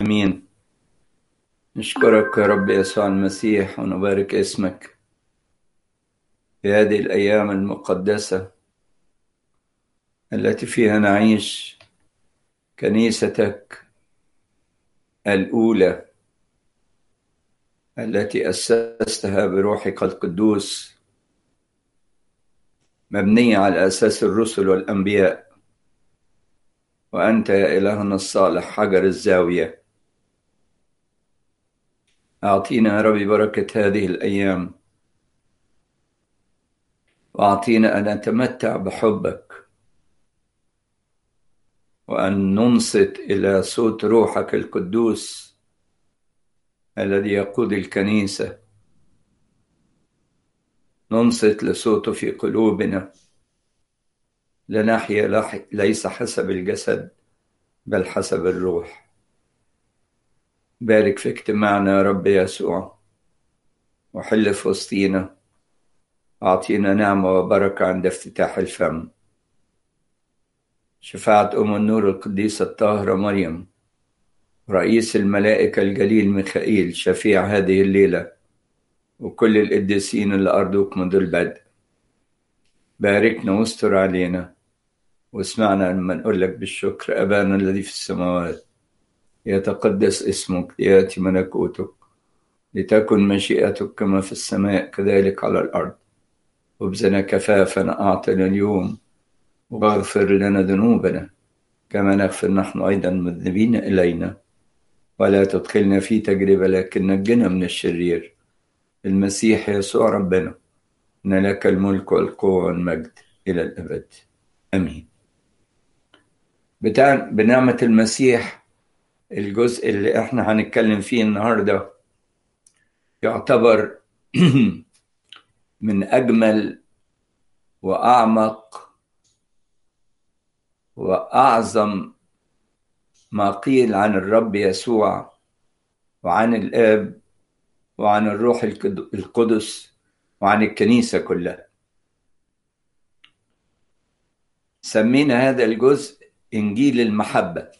امين نشكرك يا رب يسوع المسيح ونبارك اسمك في هذه الايام المقدسه التي فيها نعيش كنيستك الاولى التي اسستها بروحك القدوس مبنيه على اساس الرسل والانبياء وانت يا الهنا الصالح حجر الزاويه أعطينا يا ربي بركة هذه الأيام وأعطينا أن نتمتع بحبك وأن ننصت إلى صوت روحك القدوس الذي يقود الكنيسة ننصت لصوته في قلوبنا لنحيا ليس حسب الجسد بل حسب الروح بارك في اجتماعنا يا رب يسوع وحل في وسطينا أعطينا نعمة وبركة عند افتتاح الفم شفاعة أم النور القديسة الطاهرة مريم رئيس الملائكة الجليل ميخائيل شفيع هذه الليلة وكل القديسين اللي أرضوك منذ البدء باركنا واستر علينا واسمعنا لما نقول لك بالشكر أبانا الذي في السماوات يتقدس اسمك ليأتي ملكوتك لتكن مشيئتك كما في السماء كذلك على الأرض خبزنا كفافنا أعطنا اليوم واغفر لنا ذنوبنا كما نغفر نحن أيضا مذنبين إلينا ولا تدخلنا في تجربة لكن نجنا من الشرير المسيح يسوع ربنا إن لك الملك والقوة والمجد إلى الأبد أمين بتاع بنعمة المسيح الجزء اللي احنا هنتكلم فيه النهارده يعتبر من اجمل واعمق واعظم ما قيل عن الرب يسوع وعن الاب وعن الروح القدس وعن الكنيسه كلها سمينا هذا الجزء انجيل المحبه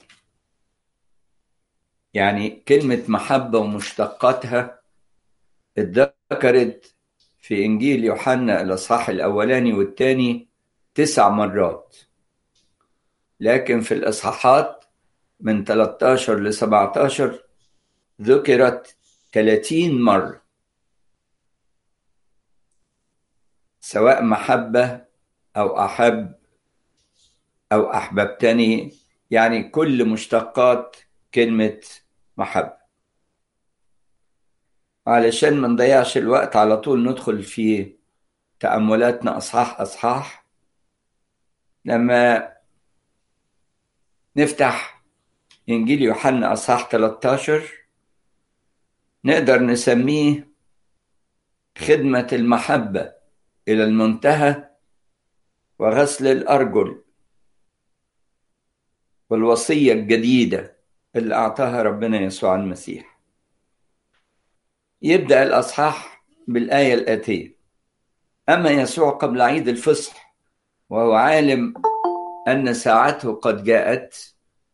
يعني كلمة محبة ومشتقاتها اتذكرت في إنجيل يوحنا الأصحاح الأولاني والثاني تسع مرات لكن في الإصحاحات من 13 ل 17 ذكرت 30 مرة سواء محبة أو أحب أو أحببتني يعني كل مشتقات كلمة محبة علشان ما نضيعش الوقت على طول ندخل في تأملاتنا أصحاح أصحاح لما نفتح إنجيل يوحنا أصحاح 13 نقدر نسميه خدمة المحبة إلى المنتهى وغسل الأرجل والوصية الجديدة اللي أعطاها ربنا يسوع المسيح يبدأ الأصحاح بالآية الآتية أما يسوع قبل عيد الفصح وهو عالم أن ساعته قد جاءت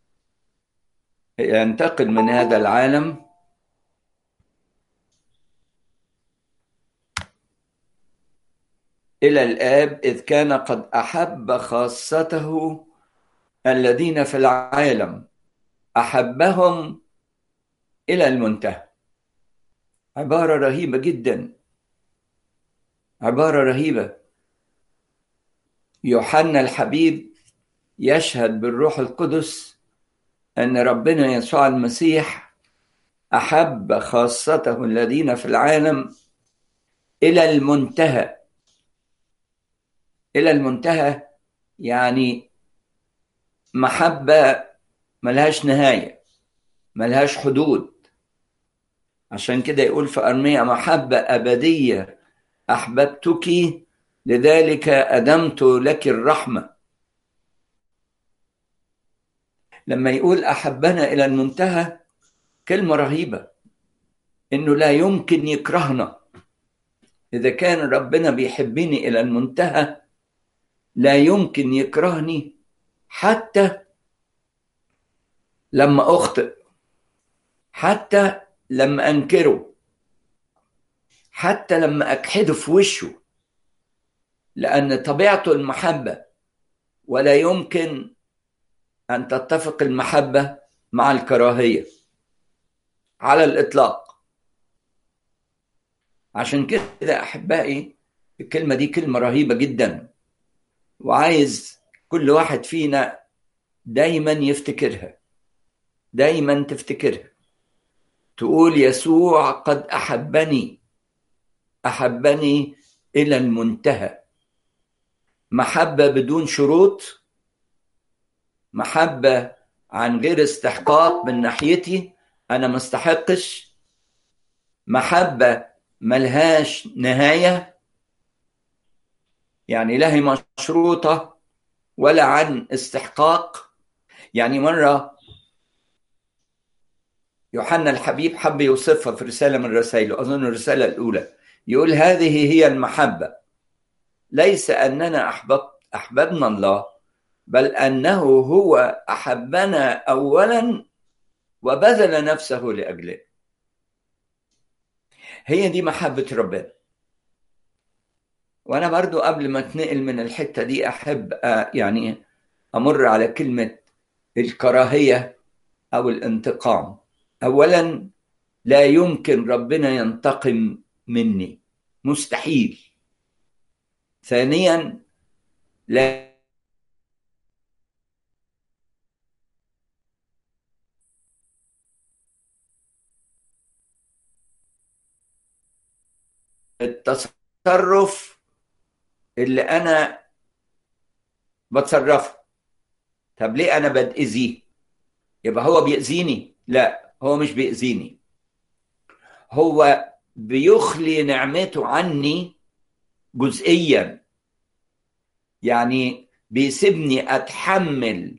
ينتقل من هذا العالم إلى الآب إذ كان قد أحب خاصته الذين في العالم احبهم الى المنتهى عباره رهيبه جدا عباره رهيبه يوحنا الحبيب يشهد بالروح القدس ان ربنا يسوع المسيح احب خاصته الذين في العالم الى المنتهى الى المنتهى يعني محبه ملهاش نهاية ملهاش حدود عشان كده يقول في أرمية محبة أبدية أحببتك لذلك أدمت لك الرحمة لما يقول أحبنا إلى المنتهى كلمة رهيبة إنه لا يمكن يكرهنا إذا كان ربنا بيحبني إلى المنتهى لا يمكن يكرهني حتى لما أخطئ حتى لما انكره حتى لما اكحده في وشه لان طبيعته المحبه ولا يمكن ان تتفق المحبه مع الكراهيه على الاطلاق عشان كده احبائي الكلمه دي كلمه رهيبه جدا وعايز كل واحد فينا دايما يفتكرها دايما تفتكرها تقول يسوع قد احبني احبني الى المنتهى محبه بدون شروط محبه عن غير استحقاق من ناحيتي انا ما استحقش محبه ملهاش نهايه يعني لا هي مشروطه ولا عن استحقاق يعني مره يوحنا الحبيب حب يوصفها في رساله من رسائله اظن الرساله الاولى يقول هذه هي المحبه ليس اننا احببت احببنا الله بل انه هو احبنا اولا وبذل نفسه لاجلنا هي دي محبه ربنا وانا برضو قبل ما اتنقل من الحته دي احب يعني امر على كلمه الكراهيه او الانتقام اولا لا يمكن ربنا ينتقم مني مستحيل ثانيا لا التصرف اللي انا بتصرفه طب ليه انا بتاذيه يبقى هو بيأذيني لا هو مش بيأذيني هو بيخلي نعمته عني جزئيا يعني بيسيبني اتحمل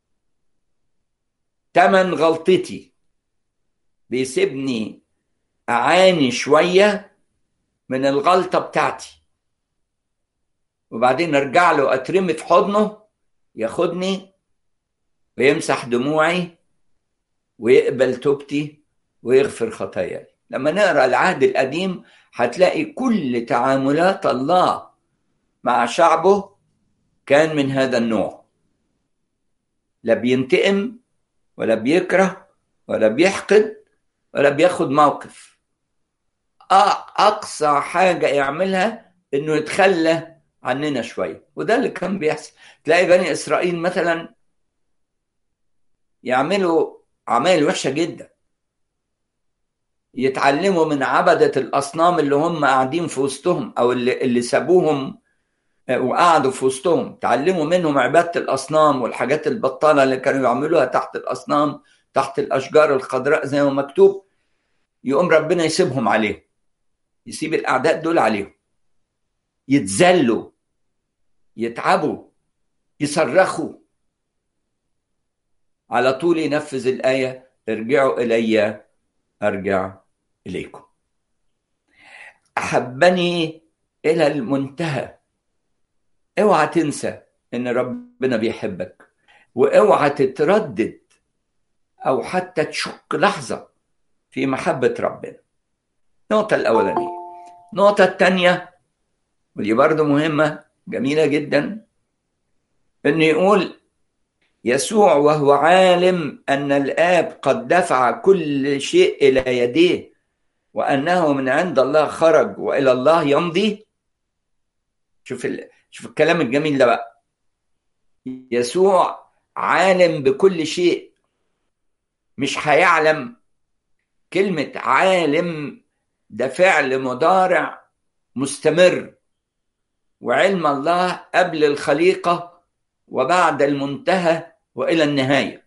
تمن غلطتي بيسيبني اعاني شويه من الغلطه بتاعتي وبعدين ارجع له اترمي في حضنه ياخدني ويمسح دموعي ويقبل توبتي ويغفر خطاياي لما نقرا العهد القديم هتلاقي كل تعاملات الله مع شعبه كان من هذا النوع لا بينتقم ولا بيكره ولا بيحقد ولا بياخد موقف اقصى حاجه يعملها انه يتخلى عننا شويه وده اللي كان بيحصل تلاقي بني اسرائيل مثلا يعملوا اعمال وحشه جدا يتعلموا من عبدة الأصنام اللي هم قاعدين في وسطهم أو اللي, اللي سابوهم وقعدوا في وسطهم تعلموا منهم عبادة الأصنام والحاجات البطالة اللي كانوا يعملوها تحت الأصنام تحت الأشجار الخضراء زي ما مكتوب يقوم ربنا يسيبهم عليهم يسيب الأعداء دول عليهم يتذلوا يتعبوا يصرخوا على طول ينفذ الآية ارجعوا إلي أرجع إليكم أحبني إلى المنتهى اوعى تنسى ان ربنا بيحبك واوعى تتردد او حتى تشك لحظه في محبه ربنا النقطه الاولانيه النقطه الثانيه ودي برضو مهمه جميله جدا انه يقول يسوع وهو عالم ان الاب قد دفع كل شيء الى يديه وانه من عند الله خرج والى الله يمضي شوف ال... شوف الكلام الجميل ده بقى يسوع عالم بكل شيء مش هيعلم كلمة عالم ده فعل مضارع مستمر وعلم الله قبل الخليقة وبعد المنتهى وإلى النهاية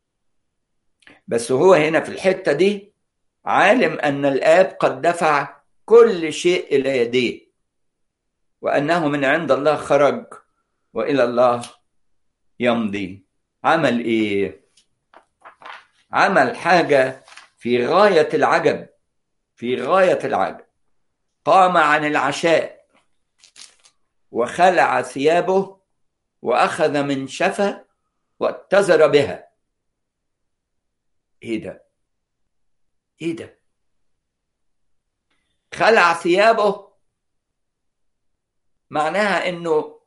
بس هو هنا في الحتة دي عالم أن الآب قد دفع كل شيء إلى يديه وانه من عند الله خرج والى الله يمضي عمل ايه عمل حاجه في غايه العجب في غايه العجب قام عن العشاء وخلع ثيابه واخذ من شفه واتزر بها ايه ده ايه ده خلع ثيابه معناها انه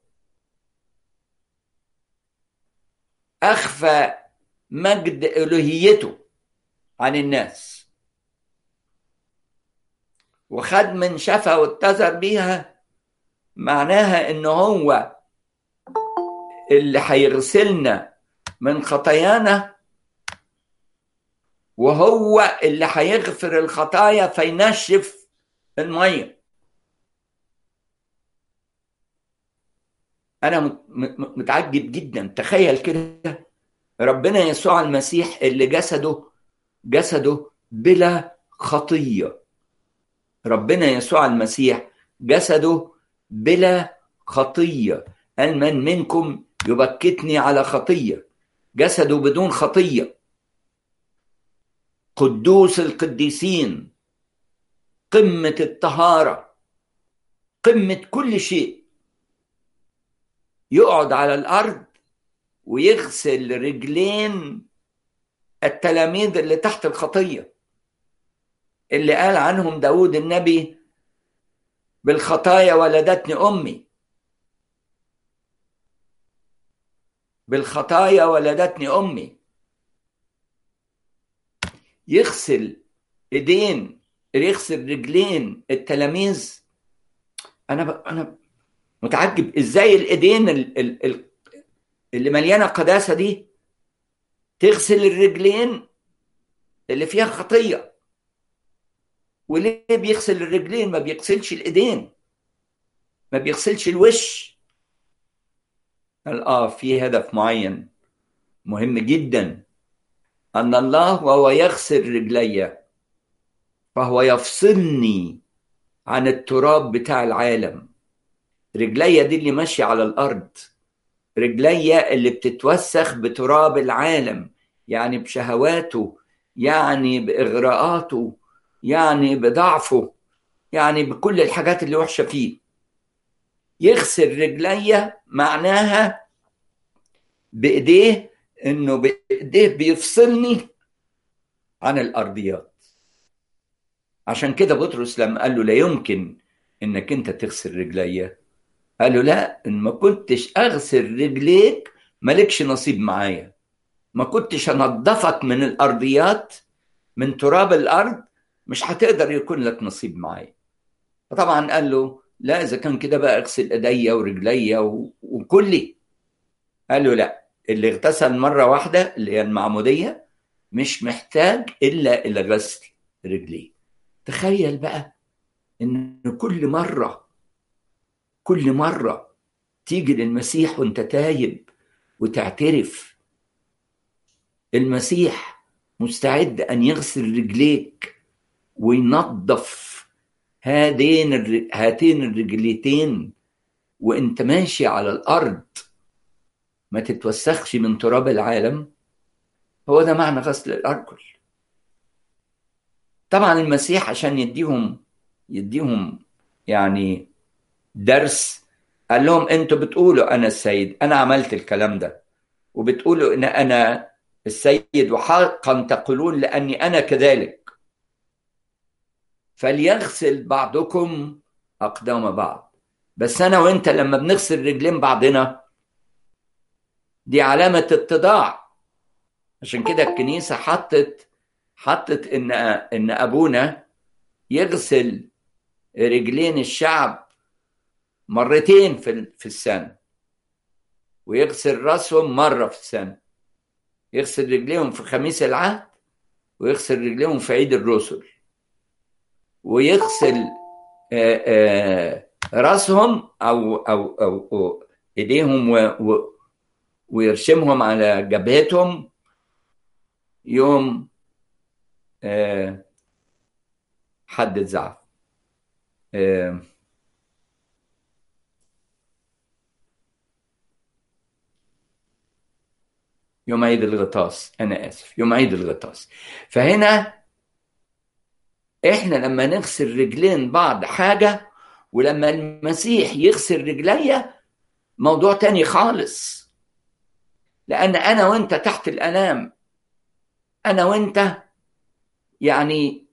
اخفى مجد الوهيته عن الناس وخد من شفا واتزر بيها معناها ان هو اللي هيغسلنا من خطايانا وهو اللي هيغفر الخطايا فينشف الميه انا متعجب جدا تخيل كده ربنا يسوع المسيح اللي جسده جسده بلا خطيه ربنا يسوع المسيح جسده بلا خطيه قال من منكم يبكتني على خطيه جسده بدون خطيه قدوس القديسين قمه الطهاره قمه كل شيء يقعد على الارض ويغسل رجلين التلاميذ اللي تحت الخطيه اللي قال عنهم داود النبي بالخطايا ولدتني امي بالخطايا ولدتني امي يغسل ايدين يغسل رجلين التلاميذ انا ب... انا متعجب ازاي الايدين ال... ال... اللي مليانه قداسه دي تغسل الرجلين اللي فيها خطيه وليه بيغسل الرجلين ما بيغسلش الايدين ما بيغسلش الوش قال اه في هدف معين مهم جدا ان الله وهو يغسل رجلي فهو يفصلني عن التراب بتاع العالم رجلي دي اللي ماشيه على الارض رجلي اللي بتتوسخ بتراب العالم يعني بشهواته يعني باغراءاته يعني بضعفه يعني بكل الحاجات اللي وحشه فيه يغسل رجلي معناها بايديه انه بايديه بيفصلني عن الارضيات عشان كده بطرس لما قال له لا يمكن انك انت تغسل رجلي قال له لا ان ما كنتش اغسل رجليك مالكش نصيب معايا ما كنتش انضفك من الارضيات من تراب الارض مش هتقدر يكون لك نصيب معايا فطبعا قال له لا اذا كان كده بقى اغسل ايديا ورجليا وكلي قال له لا اللي اغتسل مره واحده اللي هي المعموديه مش محتاج الا الى غسل رجليه تخيل بقى ان كل مره كل مره تيجي للمسيح وانت تايب وتعترف المسيح مستعد ان يغسل رجليك وينظف هاتين هاتين الرجليتين وانت ماشي على الارض ما تتوسخش من تراب العالم هو ده معنى غسل الارجل طبعا المسيح عشان يديهم يديهم يعني درس قال لهم انتوا بتقولوا انا السيد انا عملت الكلام ده وبتقولوا ان انا السيد وحقا تقولون لاني انا كذلك فليغسل بعضكم اقدام بعض بس انا وانت لما بنغسل رجلين بعضنا دي علامه اتضاع عشان كده الكنيسه حطت حطت ان ان ابونا يغسل رجلين الشعب مرتين في في السنه ويغسل راسهم مره في السنه يغسل رجليهم في خميس العهد ويغسل رجليهم في عيد الرسل ويغسل آآ آآ راسهم او او او, أو ايديهم و و ويرشمهم على جبهتهم يوم حد الزعف يوم عيد الغطاس انا اسف يوم عيد الغطاس فهنا احنا لما نغسل رجلين بعض حاجه ولما المسيح يغسل رجليا موضوع تاني خالص لان انا وانت تحت الانام انا وانت يعني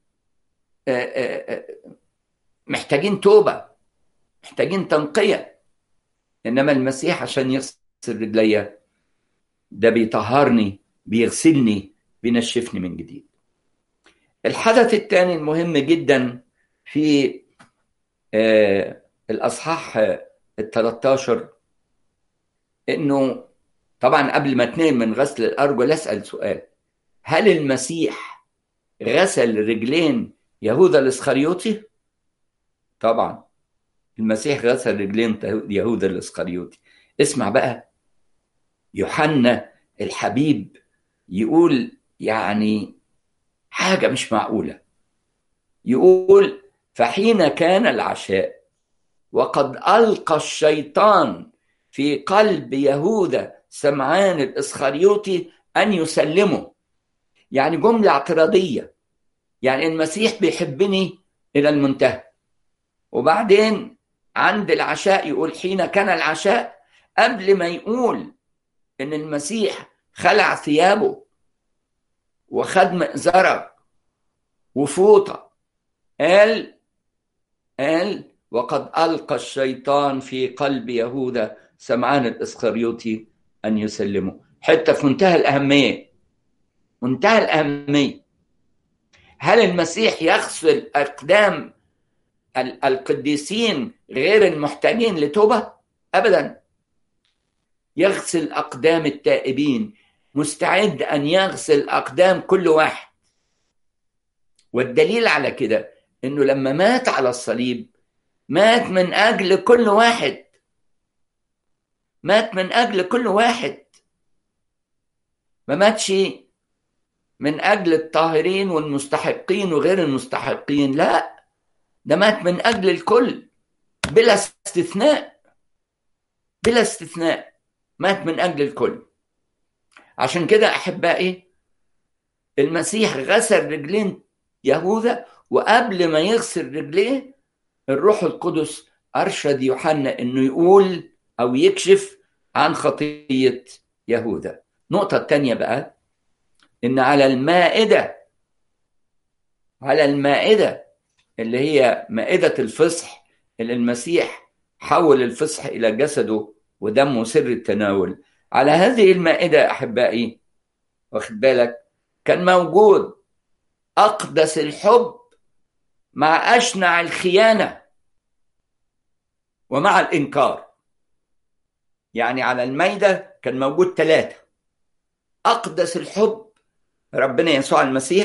محتاجين توبة محتاجين تنقية إنما المسيح عشان يغسل رجليا ده بيطهرني بيغسلني بينشفني من جديد الحدث الثاني المهم جدا في الأصحاح ال 13 إنه طبعا قبل ما اتنقل من غسل الأرجل أسأل سؤال هل المسيح غسل رجلين يهوذا الإسخريوطي؟ طبعا المسيح غسل رجلين يهوذا الإسخريوطي اسمع بقى يوحنا الحبيب يقول يعني حاجة مش معقولة يقول فحين كان العشاء وقد ألقى الشيطان في قلب يهوذا سمعان الإسخريوطي أن يسلمه يعني جملة اعتراضية يعني المسيح بيحبني إلى المنتهى وبعدين عند العشاء يقول حين كان العشاء قبل ما يقول إن المسيح خلع ثيابه وخد مئزرة وفوطة قال قال وقد ألقى الشيطان في قلب يهوذا سمعان الإسخريوطي أن يسلمه حتة في منتهى الأهمية منتهى الأهمية هل المسيح يغسل أقدام القديسين غير المحتاجين لتوبة؟ أبدا يغسل أقدام التائبين مستعد أن يغسل أقدام كل واحد والدليل على كده إنه لما مات على الصليب مات من أجل كل واحد مات من أجل كل واحد ما ماتش من أجل الطاهرين والمستحقين وغير المستحقين لا ده مات من أجل الكل بلا استثناء بلا استثناء مات من أجل الكل عشان كده أحبائي المسيح غسل رجلين يهوذا وقبل ما يغسل رجليه الروح القدس أرشد يوحنا إنه يقول أو يكشف عن خطية يهوذا النقطة الثانية بقى إن على المائدة على المائدة اللي هي مائدة الفصح اللي المسيح حول الفصح إلى جسده ودمه سر التناول على هذه المائدة أحبائي واخد بالك كان موجود أقدس الحب مع أشنع الخيانة ومع الإنكار يعني على المائدة كان موجود ثلاثة أقدس الحب ربنا يسوع المسيح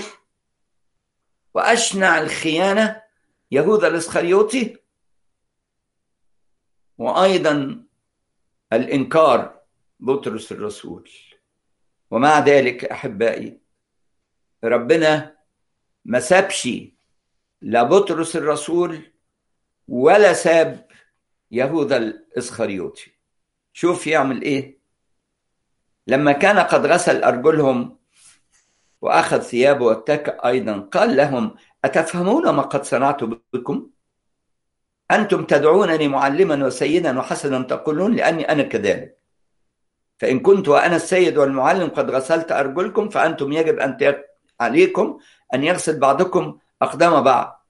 وأشنع الخيانة يهوذا الإسخريوطي وأيضا الإنكار بطرس الرسول ومع ذلك أحبائي ربنا ما سابش لا بطرس الرسول ولا ساب يهوذا الإسخريوطي شوف يعمل إيه لما كان قد غسل أرجلهم وأخذ ثيابه واتكأ أيضا قال لهم أتفهمون ما قد صنعت بكم أنتم تدعونني معلما وسيدا وحسنا تقولون لأني أنا كذلك فإن كنت وأنا السيد والمعلم قد غسلت أرجلكم فأنتم يجب أن عليكم أن يغسل بعضكم أقدام بعض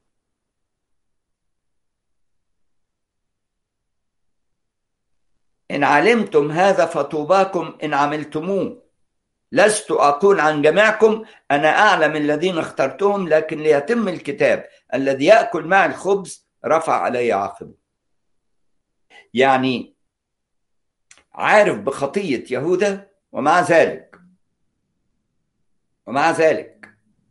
إن علمتم هذا فطوباكم إن عملتموه لست أقول عن جميعكم أنا أعلم الذين اخترتهم لكن ليتم الكتاب الذي يأكل مع الخبز رفع علي عاقبه يعني عارف بخطية يهوذا ومع ذلك ومع ذلك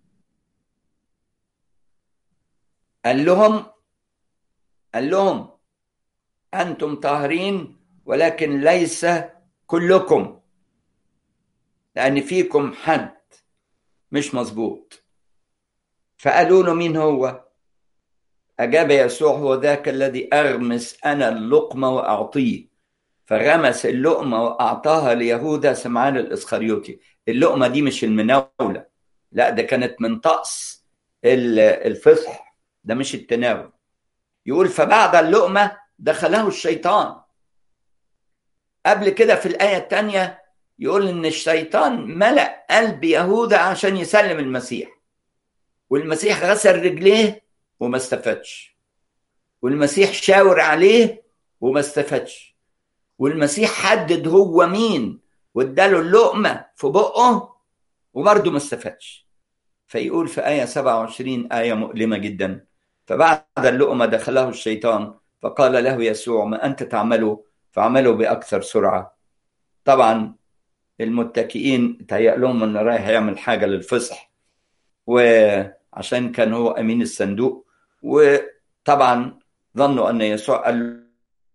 قال لهم قال لهم أنتم طاهرين ولكن ليس كلكم لأن فيكم حد مش مظبوط فقالوا له مين هو أجاب يسوع هو ذاك الذي أغمس أنا اللقمة وأعطيه فغمس اللقمة وأعطاها ليهوذا سمعان الإسخريوطي اللقمة دي مش المناولة لا ده كانت من طقس الفصح ده مش التناول يقول فبعد اللقمة دخله الشيطان قبل كده في الآية الثانية يقول إن الشيطان ملأ قلب يهوذا عشان يسلم المسيح والمسيح غسل رجليه وما استفادش والمسيح شاور عليه وما استفادش والمسيح حدد هو مين واداله اللقمه في بقه وبرضه ما استفادش فيقول في آية 27 آية مؤلمة جدا فبعد اللقمة دخله الشيطان فقال له يسوع ما أنت تعمله فعمله بأكثر سرعة طبعا المتكئين تهيأ لهم انه رايح يعمل حاجه للفصح وعشان كان هو امين الصندوق وطبعا ظنوا ان يسوع قال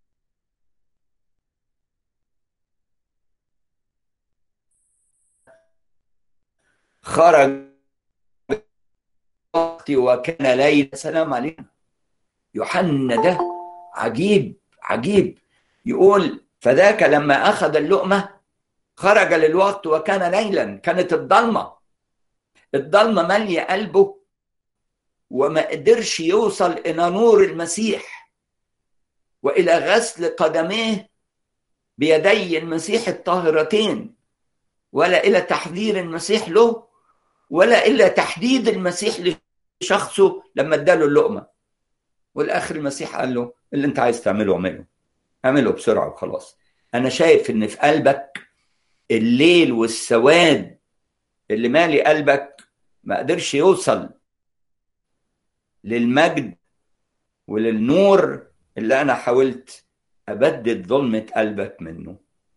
خرج وكان ليل سلام علينا يوحنا ده عجيب عجيب يقول فذاك لما اخذ اللقمه خرج للوقت وكان ليلا كانت الضلمة الضلمة مالية قلبه وما قدرش يوصل إلى نور المسيح وإلى غسل قدميه بيدي المسيح الطاهرتين ولا إلى تحذير المسيح له ولا إلى تحديد المسيح لشخصه لما اداله اللقمة والآخر المسيح قال له اللي أنت عايز تعمله اعمله اعمله بسرعة وخلاص أنا شايف إن في قلبك الليل والسواد اللي مالي قلبك ما قدرش يوصل للمجد وللنور اللي انا حاولت ابدد ظلمة قلبك منه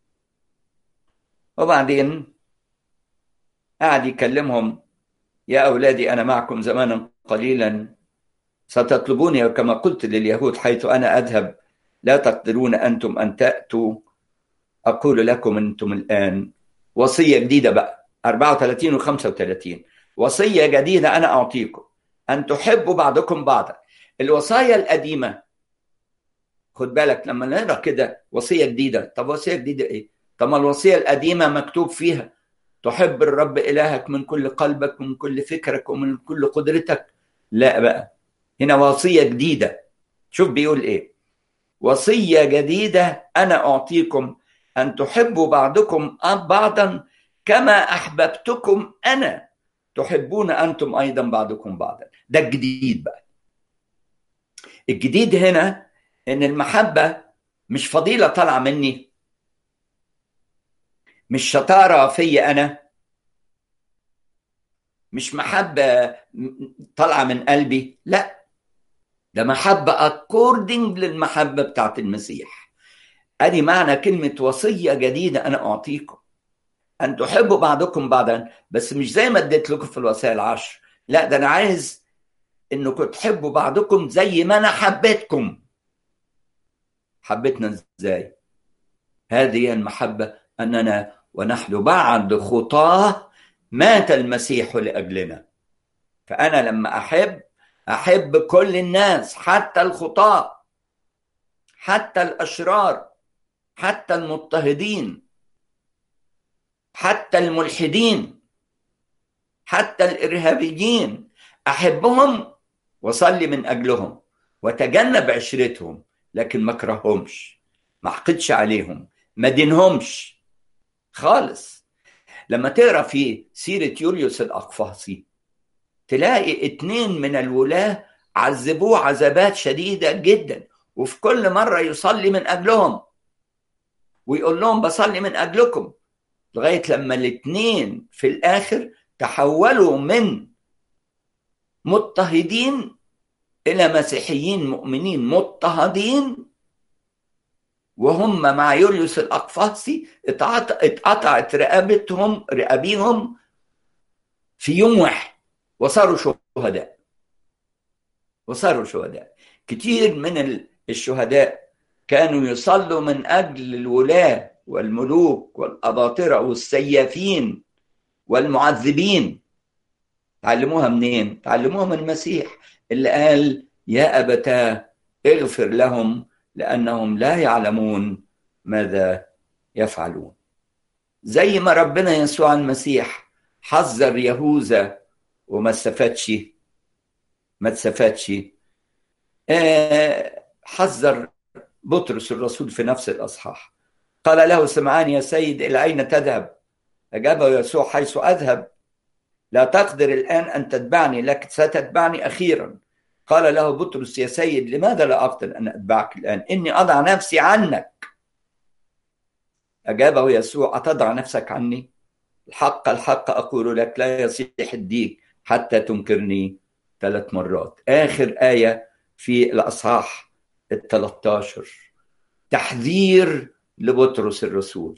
وبعدين قعد يكلمهم يا اولادي انا معكم زمانا قليلا ستطلبوني كما قلت لليهود حيث انا اذهب لا تقدرون انتم ان تاتوا أقول لكم أنتم الآن وصية جديدة بقى 34 و 35 وصية جديدة أنا أعطيكم أن تحبوا بعضكم بعضا الوصايا القديمة خد بالك لما نقرا كده وصية جديدة طب وصية جديدة إيه؟ طب ما الوصية القديمة مكتوب فيها تحب الرب إلهك من كل قلبك ومن كل فكرك ومن كل قدرتك لا بقى هنا وصية جديدة شوف بيقول إيه وصية جديدة أنا أعطيكم أن تحبوا بعضكم بعضا كما أحببتكم أنا تحبون أنتم أيضا بعضكم بعضا ده الجديد بقى الجديد هنا إن المحبة مش فضيلة طالعة مني مش شطارة في أنا مش محبة طالعة من قلبي لا ده محبة أكوردنج للمحبة بتاعت المسيح ادي معنى كلمه وصيه جديده انا اعطيكم ان تحبوا بعضكم بعضا بس مش زي ما اديت لكم في الوصايا العشر لا ده انا عايز انكم تحبوا بعضكم زي ما انا حبيتكم حبيتنا ازاي هذه المحبه اننا ونحن بعد خطاه مات المسيح لاجلنا فانا لما احب احب كل الناس حتى الخطاه حتى الاشرار حتى المضطهدين حتى الملحدين حتى الارهابيين احبهم وصلي من اجلهم وتجنب عشرتهم لكن ما اكرههمش ما احقدش عليهم ما دينهمش خالص لما تقرا في سيره يوليوس الاقفاصي تلاقي اتنين من الولاه عذبوه عذابات شديده جدا وفي كل مره يصلي من اجلهم ويقول لهم بصلي من اجلكم لغايه لما الاثنين في الاخر تحولوا من مضطهدين الى مسيحيين مؤمنين مضطهدين وهم مع يوليوس الاقفاصي اتقطعت رقبتهم رقابيهم في يوم واحد وصاروا شهداء وصاروا شهداء كتير من الشهداء كانوا يصلوا من اجل الولاه والملوك والاباطره والسيافين والمعذبين تعلموها منين؟ تعلموها من المسيح اللي قال يا ابتاه اغفر لهم لانهم لا يعلمون ماذا يفعلون. زي ما ربنا يسوع المسيح حذر يهوذا وما استفادش ما استفادش آه حذر بطرس الرسول في نفس الاصحاح قال له سمعان يا سيد الى اين تذهب اجابه يسوع حيث اذهب لا تقدر الآن أن تتبعني لكن ستتبعني أخيرا قال له بطرس يا سيد لماذا لا أقدر أن أتبعك الآن إني أضع نفسي عنك أجابه يسوع أتضع نفسك عني الحق الحق أقول لك لا يصيح الديك حتى تنكرني ثلاث مرات آخر آية في الأصحاح ال 13 تحذير لبطرس الرسول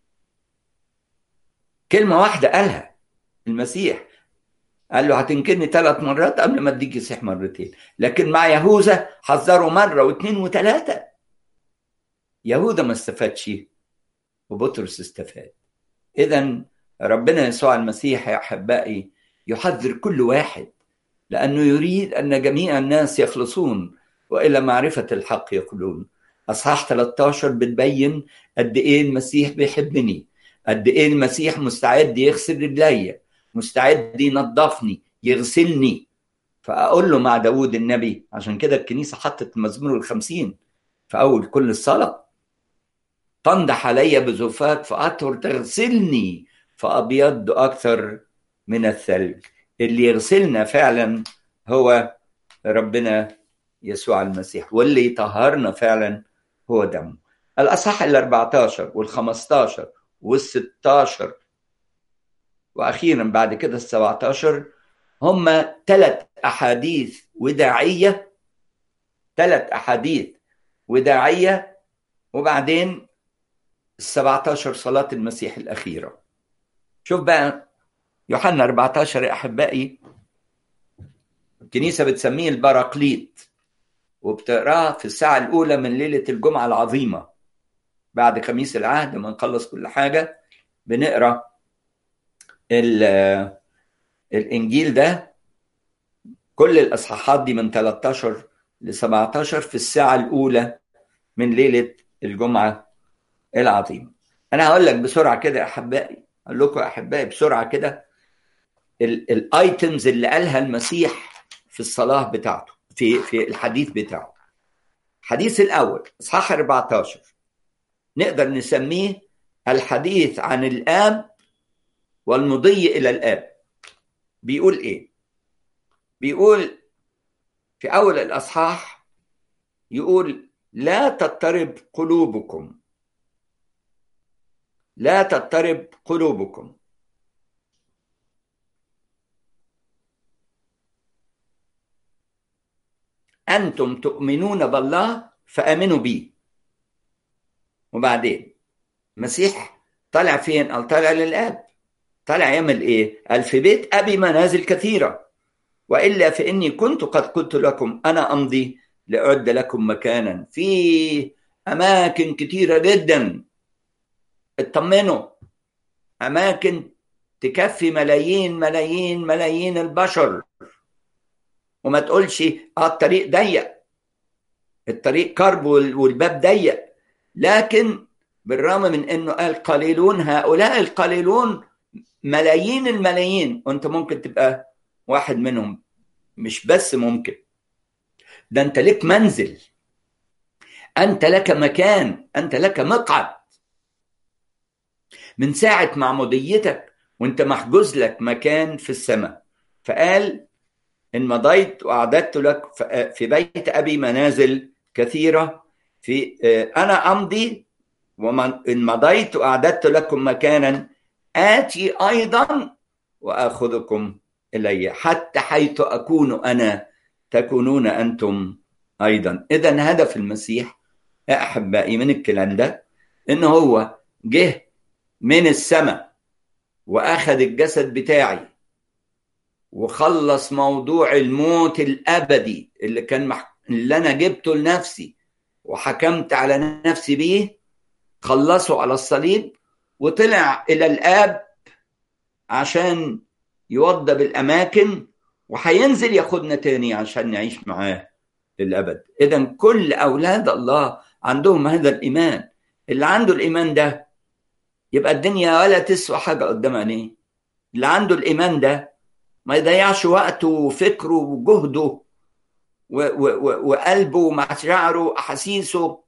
كلمة واحدة قالها المسيح قال له هتنكرني ثلاث مرات قبل ما اديك يصيح مرتين لكن مع يهوذا حذره مرة واثنين وثلاثة يهوذا ما استفادش وبطرس استفاد إذا ربنا يسوع المسيح يا أحبائي يحذر كل واحد لأنه يريد أن جميع الناس يخلصون وإلى معرفة الحق يقولون أصحاح 13 بتبين قد إيه المسيح بيحبني قد إيه المسيح مستعد يغسل رجلي مستعد ينظفني يغسلني فأقول له مع داود النبي عشان كده الكنيسة حطت المزمور الخمسين في أول كل الصلاة تنضح علي بزفاك فأطهر تغسلني فأبيض أكثر من الثلج اللي يغسلنا فعلا هو ربنا يسوع المسيح واللي يطهرنا فعلا هو دمه الأصحاح ال 14 وال 15 وال 16 وأخيرا بعد كده ال 17 هم ثلاث أحاديث وداعية ثلاث أحاديث وداعية وبعدين ال 17 صلاة المسيح الأخيرة شوف بقى يوحنا 14 يا أحبائي الكنيسة بتسميه البراقليط وبتقراه في الساعة الأولى من ليلة الجمعة العظيمة بعد خميس العهد ما نخلص كل حاجة بنقرا الإنجيل ده كل الإصحاحات دي من 13 ل 17 في الساعة الأولى من ليلة الجمعة العظيمة أنا هقول لك بسرعة كده يا أحبائي أقول لكم يا أحبائي بسرعة كده الايتمز اللي قالها المسيح في الصلاة بتاعته في في الحديث بتاعه الحديث الأول إصحاح 14 نقدر نسميه الحديث عن الآب والمضي إلى الآب بيقول إيه؟ بيقول في أول الأصحاح يقول لا تضطرب قلوبكم لا تضطرب قلوبكم أنتم تؤمنون بالله فآمنوا بي وبعدين المسيح طلع فين؟ قال طلع للآب طلع يعمل إيه؟ قال في بيت أبي منازل كثيرة وإلا فإني كنت قد قلت لكم أنا أمضي لأعد لكم مكانا في أماكن كثيرة جدا اطمنوا أماكن تكفي ملايين ملايين ملايين البشر وما تقولش اه الطريق ضيق الطريق كرب والباب ضيق لكن بالرغم من انه قال قليلون هؤلاء القليلون ملايين الملايين وانت ممكن تبقى واحد منهم مش بس ممكن ده انت لك منزل انت لك مكان انت لك مقعد من ساعة معموديتك وانت محجوز لك مكان في السماء فقال إن مضيت وأعددت لك في بيت أبي منازل كثيرة في أنا أمضي وإن مضيت وأعددت لكم مكانا آتي أيضا وآخذكم إلي حتى حيث أكون أنا تكونون أنتم أيضا إذا هدف المسيح يا أحبائي من الكلام ده إن هو جه من السماء وأخذ الجسد بتاعي وخلص موضوع الموت الابدي اللي كان مح... اللي انا جبته لنفسي وحكمت على نفسي بيه خلصه على الصليب وطلع الى الاب عشان يوضب الاماكن وهينزل ياخدنا تاني عشان نعيش معاه للابد اذا كل اولاد الله عندهم هذا الايمان اللي عنده الايمان ده يبقى الدنيا ولا تسوى حاجه قدام عينيه اللي عنده الايمان ده ما يضيعش وقته وفكره وجهده وقلبه ومشاعره واحاسيسه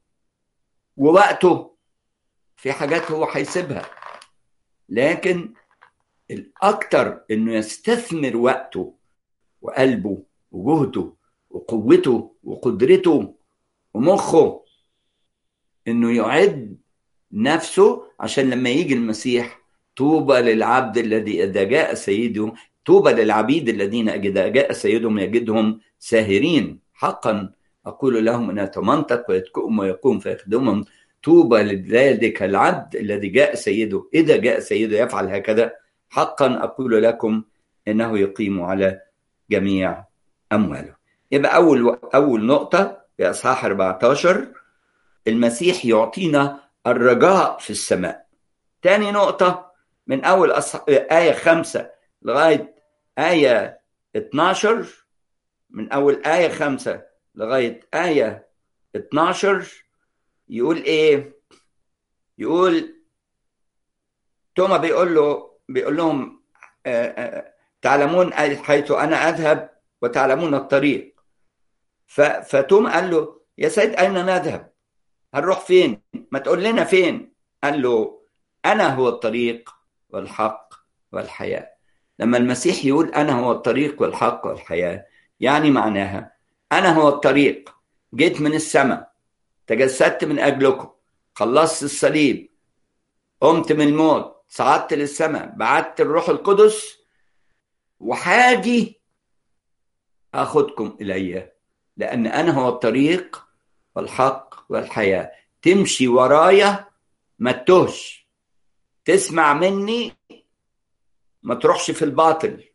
ووقته في حاجات هو هيسيبها لكن الأكثر إنه يستثمر وقته وقلبه وجهده وقوته وقدرته ومخه إنه يعد نفسه عشان لما يجي المسيح طوبى للعبد الذي إذا جاء سيده طوبى للعبيد الذين إذا جاء سيدهم يجدهم ساهرين حقا أقول لهم أن يتمنطق ويتكؤم ويقوم فيخدمهم طوبى لذلك العبد الذي جاء سيده إذا جاء سيده يفعل هكذا حقا أقول لكم إنه يقيم على جميع أمواله يبقى أول أول نقطة في أصحاح 14 المسيح يعطينا الرجاء في السماء تاني نقطة من أول أصح... آية خمسة لغاية آية 12 من أول آية خمسة لغاية آية 12 يقول إيه؟ يقول توما بيقول له بيقول لهم آآ آآ تعلمون حيث أنا أذهب وتعلمون الطريق فتوما قال له يا سيد أين نذهب؟ هنروح فين؟ ما تقول لنا فين؟ قال له أنا هو الطريق والحق والحياة لما المسيح يقول أنا هو الطريق والحق والحياة يعني معناها أنا هو الطريق جيت من السماء تجسدت من أجلكم خلصت الصليب قمت من الموت صعدت للسماء بعت الروح القدس وحاجي أخدكم إلي لأن أنا هو الطريق والحق والحياة تمشي ورايا ما تتهش تسمع مني ما تروحش في الباطل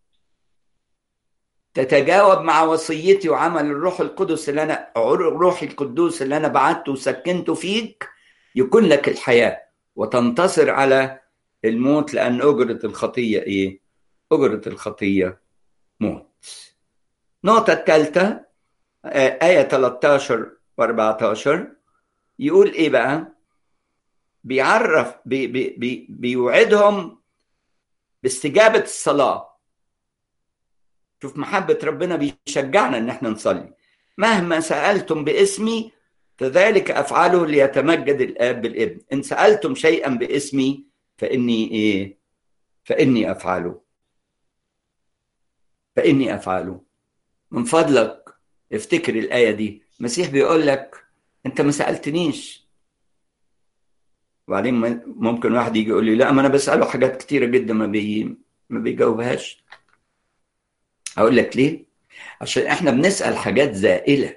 تتجاوب مع وصيتي وعمل الروح القدس اللي انا الروح القدوس اللي انا بعته وسكنته فيك يكون لك الحياه وتنتصر على الموت لان اجره الخطيه ايه؟ اجره الخطيه موت. النقطه الثالثه ايه 13 و14 يقول ايه بقى؟ بيعرف بي بي بي بيوعدهم باستجابه الصلاه شوف محبة ربنا بيشجعنا إن إحنا نصلي مهما سألتم باسمي فذلك أفعله ليتمجد الآب بالابن إن سألتم شيئا باسمي فإني إيه فإني أفعله فإني أفعله من فضلك افتكر الآية دي المسيح بيقول لك أنت ما سألتنيش وبعدين ممكن واحد يجي يقول لي لا ما أنا بسأله حاجات كتيرة جدا ما بي ما بيجاوبهاش اقول لك ليه عشان احنا بنسال حاجات زائله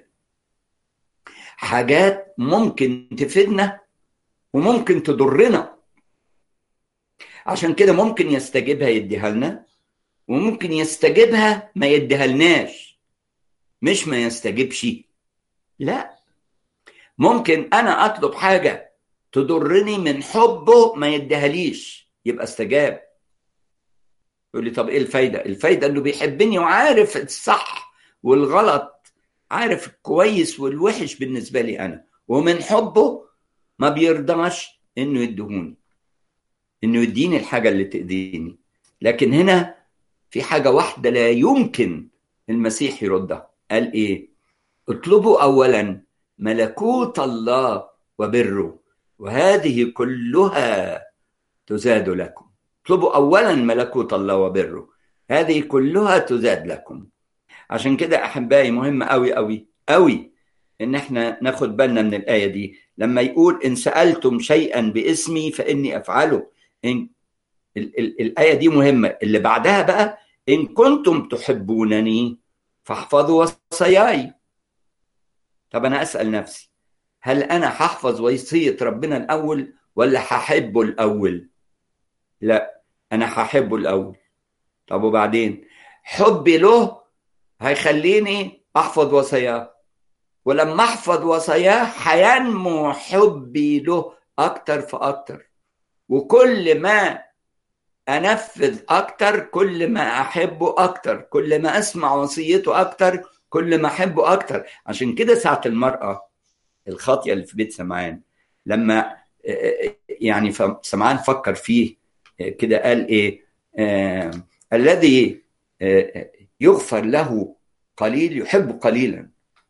حاجات ممكن تفيدنا وممكن تضرنا عشان كده ممكن يستجيبها يديها لنا وممكن يستجيبها ما يديها لناش مش ما يستجيبش لا ممكن انا اطلب حاجه تضرني من حبه ما يديهاليش يبقى استجاب يقول لي طب ايه الفايده؟ الفايده انه بيحبني وعارف الصح والغلط عارف الكويس والوحش بالنسبه لي انا ومن حبه ما بيرضاش انه يدهوني انه يديني الحاجه اللي تاذيني لكن هنا في حاجه واحده لا يمكن المسيح يردها قال ايه؟ اطلبوا اولا ملكوت الله وبره وهذه كلها تزاد لكم اطلبوا اولا ملكوت الله وبره هذه كلها تزاد لكم عشان كده احبائي مهم قوي قوي قوي ان احنا ناخد بالنا من الايه دي لما يقول ان سالتم شيئا باسمي فاني افعله إن ال- ال- الايه دي مهمه اللي بعدها بقى ان كنتم تحبونني فاحفظوا وصاياي طب انا اسال نفسي هل انا هحفظ وصيه ربنا الاول ولا هحبه الاول لا انا هحبه الاول طب وبعدين حبي له هيخليني احفظ وصاياه ولما احفظ وصاياه هينمو حبي له اكتر فاكتر وكل ما انفذ اكتر كل ما احبه اكتر كل ما اسمع وصيته اكتر كل ما احبه اكتر عشان كده ساعه المراه الخاطيه اللي في بيت سمعان لما يعني سمعان فكر فيه كده قال ايه آه الذي آه يغفر له قليل يحب قليلا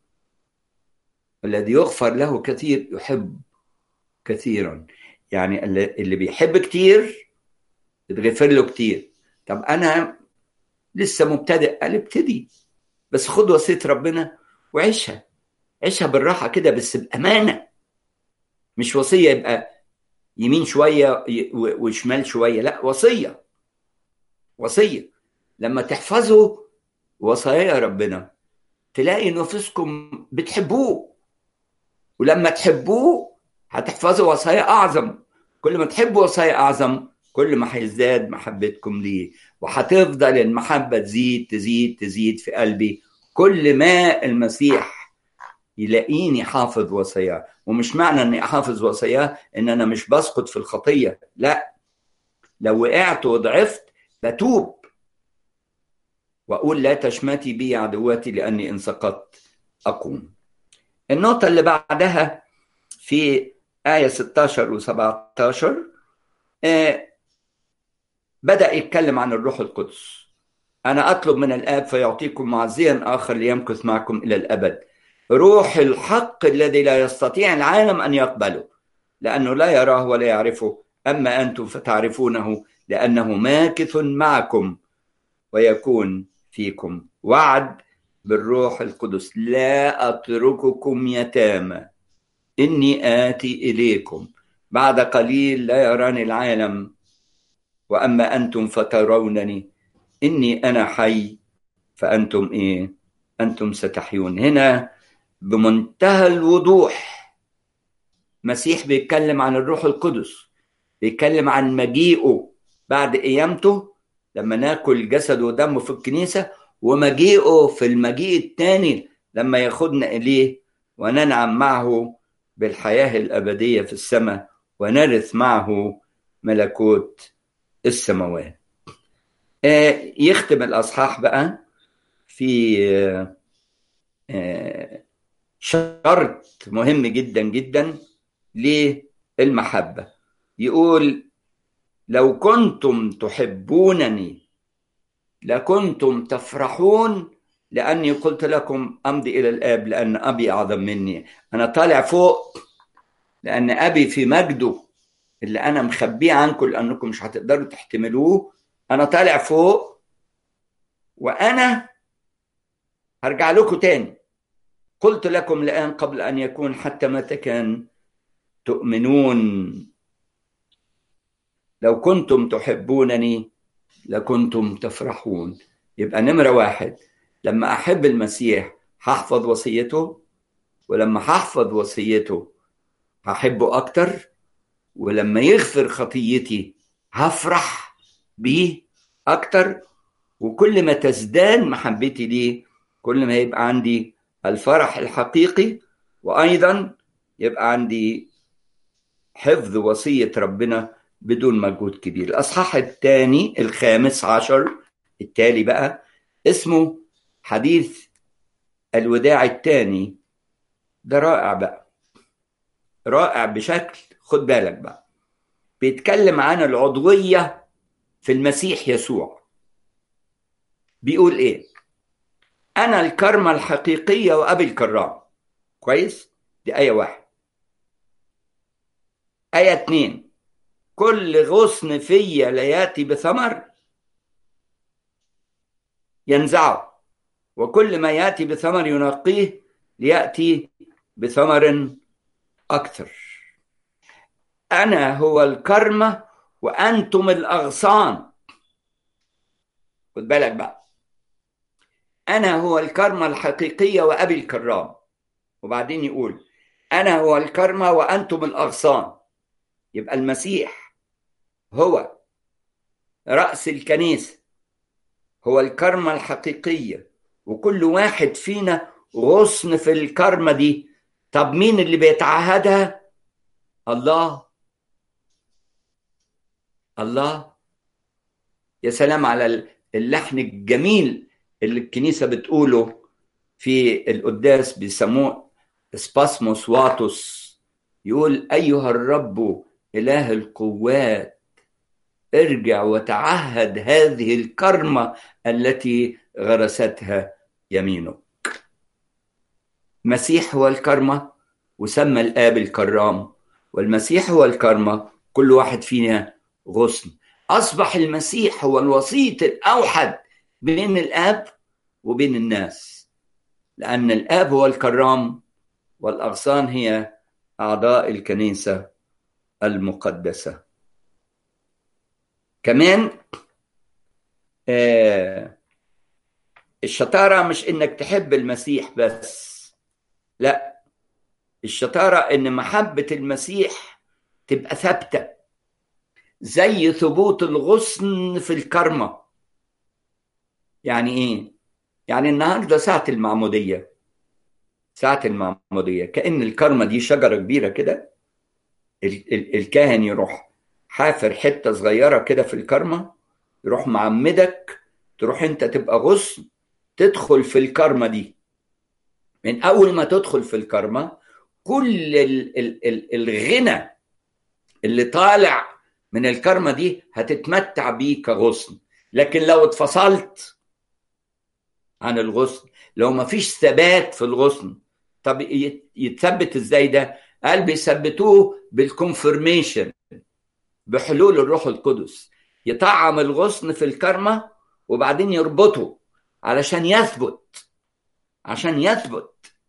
الذي يغفر له كثير يحب كثيرا يعني اللي بيحب كتير اتغفر له كتير طب انا لسه مبتدئ قال ابتدي بس خد وصيه ربنا وعيشها عيشها بالراحه كده بس بامانه مش وصيه يبقى يمين شويه وشمال شويه لا وصيه وصيه لما تحفظوا وصايا ربنا تلاقي نفسكم بتحبوه ولما تحبوه هتحفظوا وصايا اعظم كل ما تحبوا وصايا اعظم كل ما هيزداد محبتكم ليه وهتفضل المحبه تزيد تزيد تزيد في قلبي كل ما المسيح يلاقيني حافظ وصاياه ومش معنى اني احافظ وصاياه ان انا مش بسقط في الخطيه لا لو وقعت وضعفت بتوب واقول لا تشمتي بي عدواتي لاني ان سقطت اقوم النقطه اللي بعدها في ايه 16 و17 آه بدا يتكلم عن الروح القدس انا اطلب من الاب فيعطيكم معزيا اخر ليمكث معكم الى الابد روح الحق الذي لا يستطيع العالم ان يقبله لانه لا يراه ولا يعرفه اما انتم فتعرفونه لانه ماكث معكم ويكون فيكم وعد بالروح القدس لا اترككم يتامى اني اتي اليكم بعد قليل لا يراني العالم واما انتم فترونني اني انا حي فانتم ايه انتم ستحيون هنا بمنتهى الوضوح مسيح بيتكلم عن الروح القدس بيتكلم عن مجيئه بعد قيامته لما ناكل جسده ودمه في الكنيسه ومجيئه في المجيء الثاني لما ياخدنا اليه وننعم معه بالحياه الابديه في السماء ونرث معه ملكوت السماوات يختم الاصحاح بقى في شرط مهم جدا جدا للمحبه يقول لو كنتم تحبونني لكنتم تفرحون لاني قلت لكم امضي الى الاب لان ابي اعظم مني انا طالع فوق لان ابي في مجده اللي انا مخبيه عنكم لانكم مش هتقدروا تحتملوه انا طالع فوق وانا هرجع لكم تاني قلت لكم الان قبل ان يكون حتى متى كان تؤمنون لو كنتم تحبونني لكنتم تفرحون يبقى نمرة واحد لما أحب المسيح هحفظ وصيته ولما هحفظ وصيته هحبه أكتر ولما يغفر خطيتي هفرح بيه أكتر وكل ما تزداد محبتي ليه كل ما يبقى عندي الفرح الحقيقي وأيضا يبقى عندي حفظ وصية ربنا بدون مجهود كبير الأصحاح الثاني الخامس عشر التالي بقى اسمه حديث الوداع الثاني ده رائع بقى رائع بشكل خد بالك بقى بيتكلم عن العضوية في المسيح يسوع بيقول ايه انا الكرمة الحقيقية وابي الكرام كويس دي آية واحد آية اتنين كل غصن فيا لا ياتي بثمر ينزعه وكل ما ياتي بثمر ينقيه لياتي بثمر اكثر انا هو الكرمه وانتم الاغصان خد بالك بقى انا هو الكرمه الحقيقيه وابي الكرام وبعدين يقول انا هو الكرمه وانتم الاغصان يبقى المسيح هو راس الكنيسه هو الكرمه الحقيقيه وكل واحد فينا غصن في الكرمه دي طب مين اللي بيتعهدها الله الله يا سلام على اللحن الجميل اللي الكنيسه بتقوله في القداس بيسموه اسباسموس واتوس يقول ايها الرب اله القوات ارجع وتعهد هذه الكرمه التي غرستها يمينك مسيح هو الكرمه وسمى الاب الكرام والمسيح هو الكرمه كل واحد فينا غصن أصبح المسيح هو الوسيط الأوحد بين الآب وبين الناس لأن الآب هو الكرام والأغصان هي أعضاء الكنيسة المقدسة كمان آه الشطارة مش إنك تحب المسيح بس لا الشطارة إن محبة المسيح تبقى ثابتة زي ثبوت الغصن في الكرمة يعني إيه؟ يعني النهاردة ساعة المعمودية ساعة المعمودية كأن الكرمة دي شجرة كبيرة كده الكاهن يروح حافر حتة صغيرة كده في الكرمة يروح معمدك تروح انت تبقى غصن تدخل في الكرمة دي من أول ما تدخل في الكرمة كل ال ال ال الغنى اللي طالع من الكرمة دي هتتمتع بيه كغصن لكن لو اتفصلت عن الغصن لو ما فيش ثبات في الغصن طب يتثبت ازاي ده قال بيثبتوه بالكونفرميشن بحلول الروح القدس يطعم الغصن في الكرمة وبعدين يربطه علشان يثبت عشان يثبت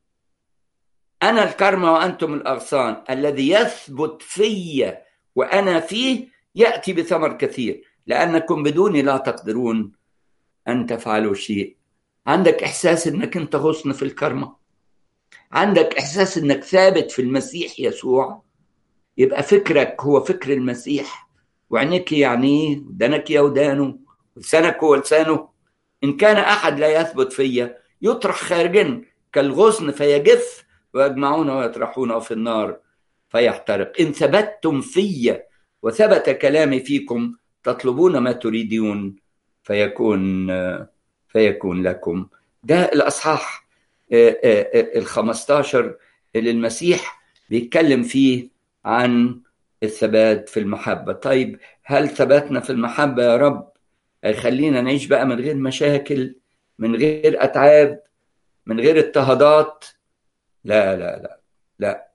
أنا الكرمة وأنتم الأغصان الذي يثبت في وأنا فيه يأتي بثمر كثير لأنكم بدوني لا تقدرون أن تفعلوا شيء عندك إحساس أنك أنت غصن في الكرمة عندك إحساس أنك ثابت في المسيح يسوع يبقى فكرك هو فكر المسيح وعينيك يعني ودانك يا ودانه ولسانك هو لسانه إن كان أحد لا يثبت فيا يطرح خارجا كالغصن فيجف ويجمعون ويطرحونه في النار فيحترق إن ثبتتم في وثبت كلامي فيكم تطلبون ما تريدون فيكون فيكون لكم ده الأصحاح ال 15 اللي المسيح بيتكلم فيه عن الثبات في المحبة طيب هل ثبتنا في المحبة يا رب هيخلينا نعيش بقى من غير مشاكل من غير أتعاب من غير اضطهادات لا لا لا لا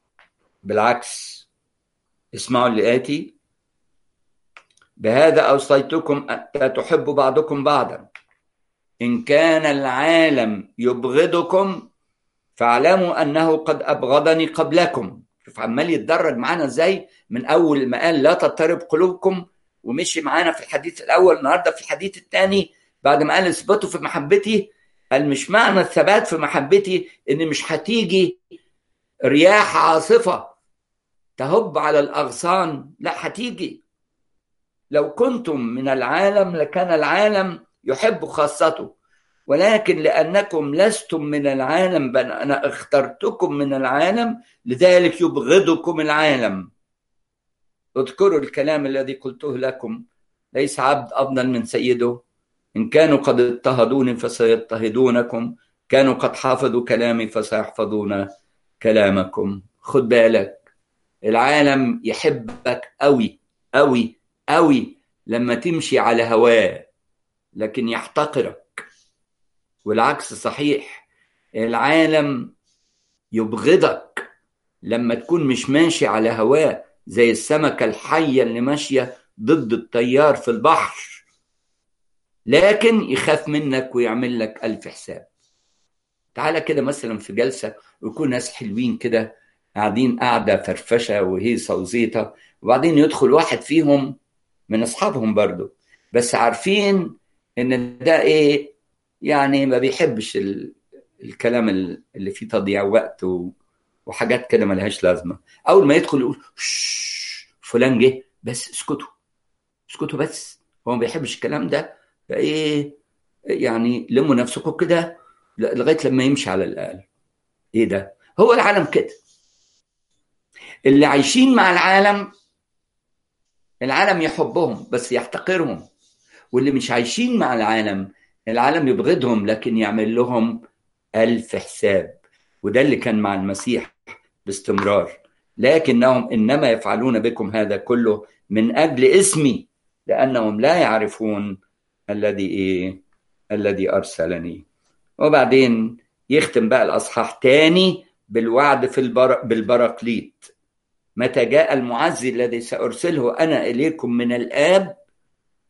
بالعكس اسمعوا اللي آتي بهذا أوصيتكم أن تحبوا بعضكم بعضا إن كان العالم يبغضكم فاعلموا أنه قد أبغضني قبلكم شوف عمال يتدرج معانا ازاي من اول ما قال لا تضطرب قلوبكم ومشي معانا في الحديث الاول النهارده في الحديث الثاني بعد ما قال اثبتوا في محبتي قال مش معنى الثبات في محبتي ان مش هتيجي رياح عاصفه تهب على الاغصان لا هتيجي لو كنتم من العالم لكان العالم يحب خاصته ولكن لأنكم لستم من العالم بل أنا اخترتكم من العالم لذلك يبغضكم العالم اذكروا الكلام الذي قلته لكم ليس عبد أفضل من سيده إن كانوا قد اضطهدوني فسيضطهدونكم كانوا قد حافظوا كلامي فسيحفظون كلامكم خد بالك العالم يحبك قوي قوي قوي لما تمشي على هواه لكن يحتقرك والعكس صحيح العالم يبغضك لما تكون مش ماشي على هواه زي السمكة الحية اللي ماشية ضد التيار في البحر لكن يخاف منك ويعمل لك ألف حساب تعالى كده مثلا في جلسة ويكون ناس حلوين كده قاعدين قاعدة فرفشة وهيصة وزيطة وبعدين يدخل واحد فيهم من أصحابهم برضو بس عارفين إن ده إيه يعني ما بيحبش ال... الكلام اللي فيه تضييع وقت و... وحاجات كده ملهاش لازمه اول ما يدخل يقول فلان جه بس اسكتوا اسكتوا بس هو ما بيحبش الكلام ده فايه يعني لموا نفسكم كده لغايه لما يمشي على الاقل ايه ده هو العالم كده اللي عايشين مع العالم العالم يحبهم بس يحتقرهم واللي مش عايشين مع العالم العالم يبغضهم لكن يعمل لهم ألف حساب وده اللي كان مع المسيح باستمرار لكنهم إنما يفعلون بكم هذا كله من أجل اسمي لأنهم لا يعرفون الذي إيه الذي أرسلني وبعدين يختم بقى الأصحاح تاني بالوعد في البر... بالبراقليط متى جاء المعزي الذي سأرسله أنا إليكم من الآب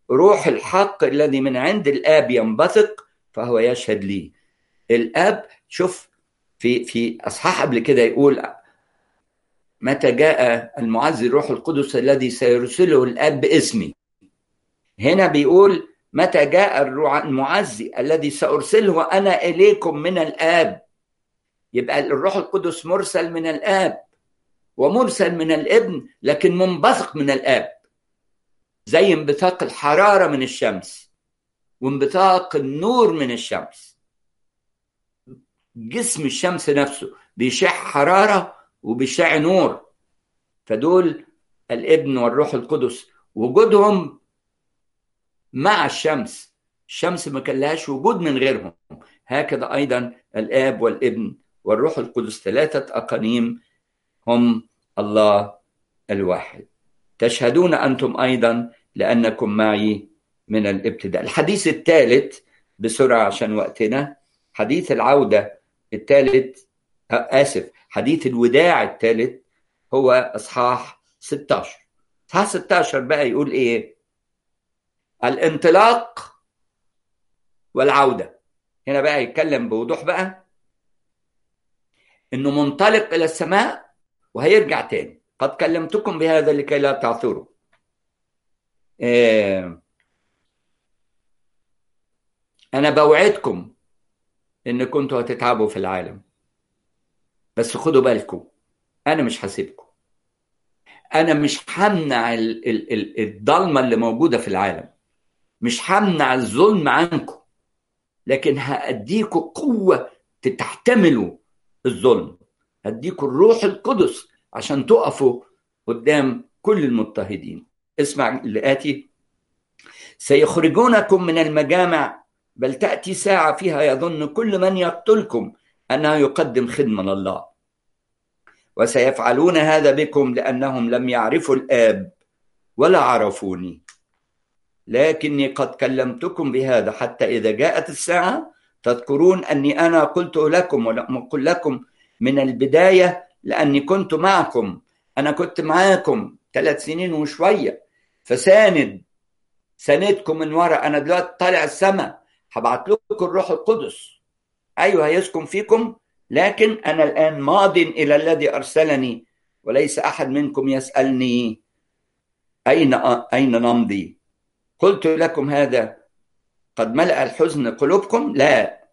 روح الحق الذي من عند الآب ينبثق فهو يشهد لي الآب شوف في في أصحاح قبل كده يقول متى جاء المعزي الروح القدس الذي سيرسله الآب باسمي هنا بيقول متى جاء المعزي الذي سأرسله أنا إليكم من الآب يبقى الروح القدس مرسل من الآب ومرسل من الابن لكن منبثق من الآب زي انبثاق الحرارة من الشمس وانبثاق النور من الشمس جسم الشمس نفسه بيشع حرارة وبيشع نور فدول الابن والروح القدس وجودهم مع الشمس الشمس ما كان لهاش وجود من غيرهم هكذا ايضا الاب والابن والروح القدس ثلاثه اقانيم هم الله الواحد تشهدون انتم ايضا لانكم معي من الابتداء الحديث الثالث بسرعه عشان وقتنا حديث العوده الثالث اسف حديث الوداع الثالث هو اصحاح 16 اصحاح 16 بقى يقول ايه الانطلاق والعوده هنا بقى يتكلم بوضوح بقى انه منطلق الى السماء وهيرجع تاني قد كلمتكم بهذا لكي لا تعثروا إيه انا بوعدكم ان كنتوا هتتعبوا في العالم بس خدوا بالكم انا مش هسيبكم انا مش همنع الضلمه اللي موجوده في العالم مش همنع الظلم عنكم لكن هاديكم قوه تحتملوا الظلم هديكم الروح القدس عشان تقفوا قدام كل المضطهدين اسمع اللي آتي سيخرجونكم من المجامع بل تأتي ساعة فيها يظن كل من يقتلكم أنه يقدم خدمة لله وسيفعلون هذا بكم لأنهم لم يعرفوا الآب ولا عرفوني لكني قد كلمتكم بهذا حتى إذا جاءت الساعة تذكرون أني أنا قلت لكم ولم أقل لكم من البداية لأني كنت معكم أنا كنت معاكم ثلاث سنين وشوية فساند ساندكم من ورا أنا دلوقتي طالع السماء هبعت لكم الروح القدس أيوه هيسكن فيكم لكن أنا الآن ماض إلى الذي أرسلني وليس أحد منكم يسألني أين أين نمضي قلت لكم هذا قد ملأ الحزن قلوبكم لا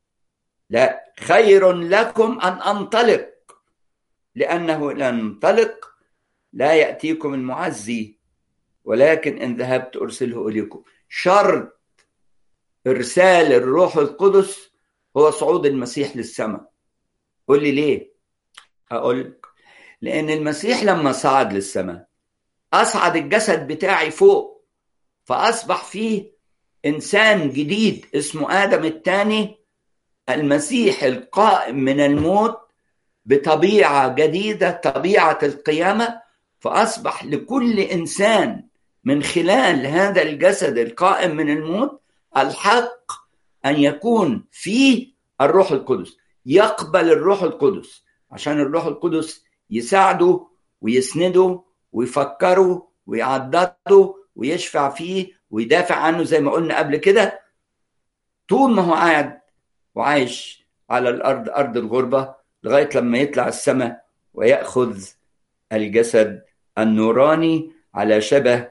لا خير لكم أن أنطلق لأنه إن أنطلق لا يأتيكم المعزي ولكن إن ذهبت أرسله إليكم شرط إرسال الروح القدس هو صعود المسيح للسماء قول لي ليه هقول لأن المسيح لما صعد للسماء أصعد الجسد بتاعي فوق فأصبح فيه إنسان جديد اسمه آدم الثاني المسيح القائم من الموت بطبيعة جديدة طبيعة القيامة فأصبح لكل إنسان من خلال هذا الجسد القائم من الموت الحق أن يكون فيه الروح القدس يقبل الروح القدس عشان الروح القدس يساعده ويسنده ويفكره ويعضده ويشفع فيه ويدافع عنه زي ما قلنا قبل كده طول ما هو قاعد وعايش على الارض ارض الغربه لغايه لما يطلع السماء وياخذ الجسد النوراني على شبه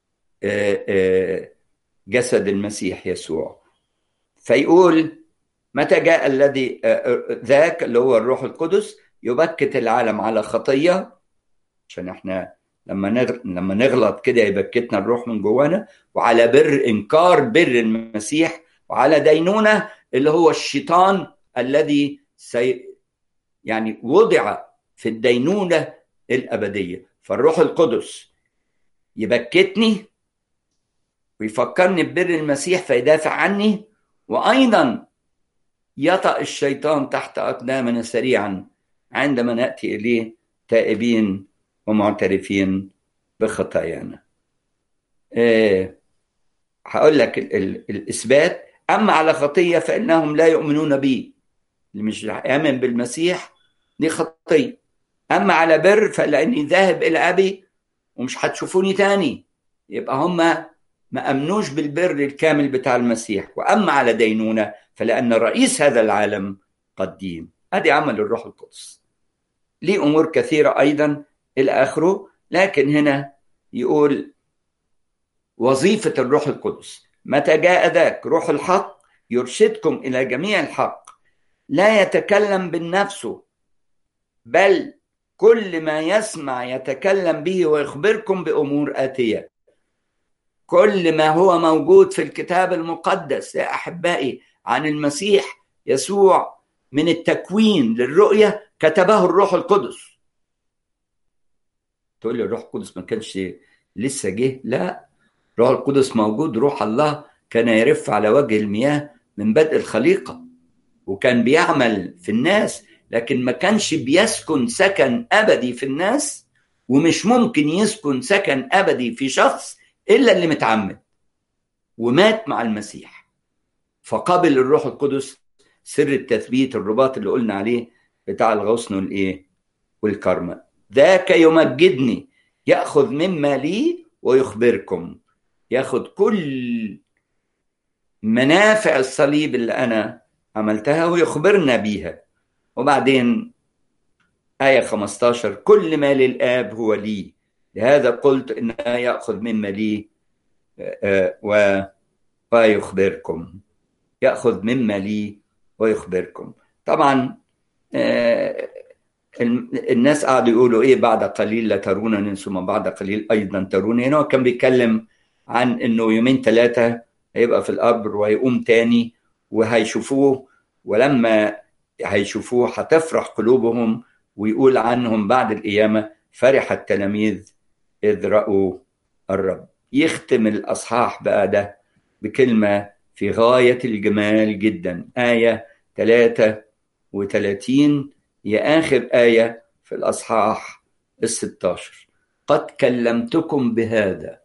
جسد المسيح يسوع فيقول متى جاء الذي ذاك اللي هو الروح القدس يبكت العالم على خطيه عشان احنا لما نغ... لما نغلط كده يبكتنا الروح من جوانا وعلى بر انكار بر المسيح وعلى دينونه اللي هو الشيطان الذي سي يعني وضع في الدينونه الابديه فالروح القدس يبكتني ويفكرني ببر المسيح فيدافع عني وايضا يطأ الشيطان تحت اقدامنا سريعا عندما ناتي اليه تائبين ومعترفين بخطايانا إيه هقول لك ال ال الإثبات أما على خطية فإنهم لا يؤمنون بي اللي مش يؤمن بالمسيح دي خطية أما على بر فلأني ذاهب إلى أبي ومش هتشوفوني تاني يبقى هم ما امنوش بالبر الكامل بتاع المسيح واما على دينونه فلان رئيس هذا العالم قد دين ادي عمل الروح القدس ليه امور كثيره ايضا الى اخره لكن هنا يقول وظيفه الروح القدس متى جاء ذاك روح الحق يرشدكم الى جميع الحق لا يتكلم بالنفس بل كل ما يسمع يتكلم به ويخبركم بامور اتيه كل ما هو موجود في الكتاب المقدس يا احبائي عن المسيح يسوع من التكوين للرؤيه كتبه الروح القدس تقول لي الروح القدس ما كانش لسه جه لا الروح القدس موجود روح الله كان يرف على وجه المياه من بدء الخليقه وكان بيعمل في الناس لكن ما كانش بيسكن سكن ابدي في الناس ومش ممكن يسكن سكن ابدي في شخص الا اللي متعمد ومات مع المسيح فقبل الروح القدس سر التثبيت الرباط اللي قلنا عليه بتاع الغصن والايه والكرمة ذاك يمجدني ياخذ مما لي ويخبركم ياخذ كل منافع الصليب اللي انا عملتها ويخبرنا بيها وبعدين آية 15 كل ما للآب هو لي لهذا قلت إن يأخذ مما لي و ويخبركم يأخذ مما لي ويخبركم طبعا الناس قعدوا يقولوا ايه بعد قليل لا ترونني ثم بعد قليل ايضا تروني هنا كان بيتكلم عن انه يومين ثلاثه هيبقى في القبر وهيقوم تاني وهيشوفوه ولما هيشوفوه هتفرح قلوبهم ويقول عنهم بعد القيامة فرح التلاميذ إذ رأوا الرب يختم الأصحاح بقى ده بكلمة في غاية الجمال جدا آية 33 هي آخر آية في الأصحاح الستاشر قد كلمتكم بهذا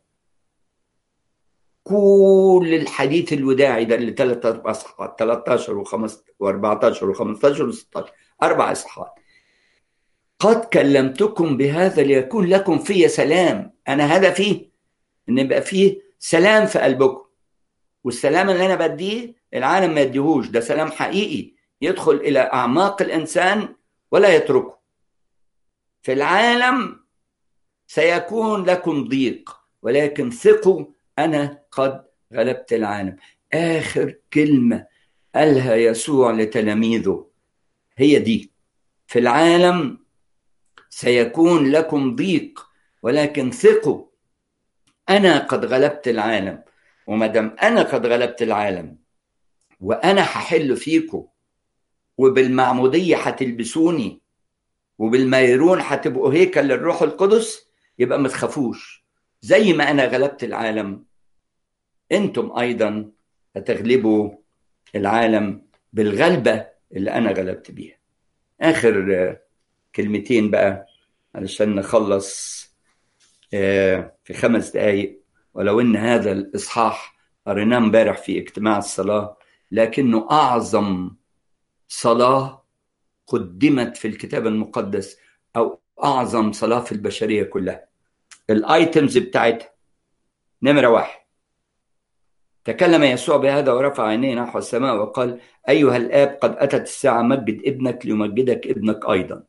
كل الحديث الوداعي ده اللي ثلاث اربع اصحاحات 13 و15 و14 و15 و16 اربع اصحاحات قد كلمتكم بهذا ليكون لكم في سلام انا هدفي ان يبقى فيه سلام في قلبكم والسلام اللي انا بديه العالم ما يديهوش ده سلام حقيقي يدخل الى اعماق الانسان ولا يتركه في العالم سيكون لكم ضيق ولكن ثقوا انا قد غلبت العالم اخر كلمه قالها يسوع لتلاميذه هي دي في العالم سيكون لكم ضيق ولكن ثقوا انا قد غلبت العالم وما دام انا قد غلبت العالم وانا هحل فيكم وبالمعموديه هتلبسوني وبالميرون هتبقوا هيكل للروح القدس يبقى ما تخافوش زي ما انا غلبت العالم انتم ايضا هتغلبوا العالم بالغلبه اللي انا غلبت بيها اخر كلمتين بقى علشان نخلص في خمس دقايق ولو ان هذا الاصحاح قريناه امبارح في اجتماع الصلاه لكنه اعظم صلاه قدمت في الكتاب المقدس او اعظم صلاه في البشريه كلها الايتمز بتاعتها نمره واحد تكلم يسوع بهذا ورفع عينيه نحو السماء وقال ايها الاب قد اتت الساعه مجد ابنك ليمجدك ابنك ايضا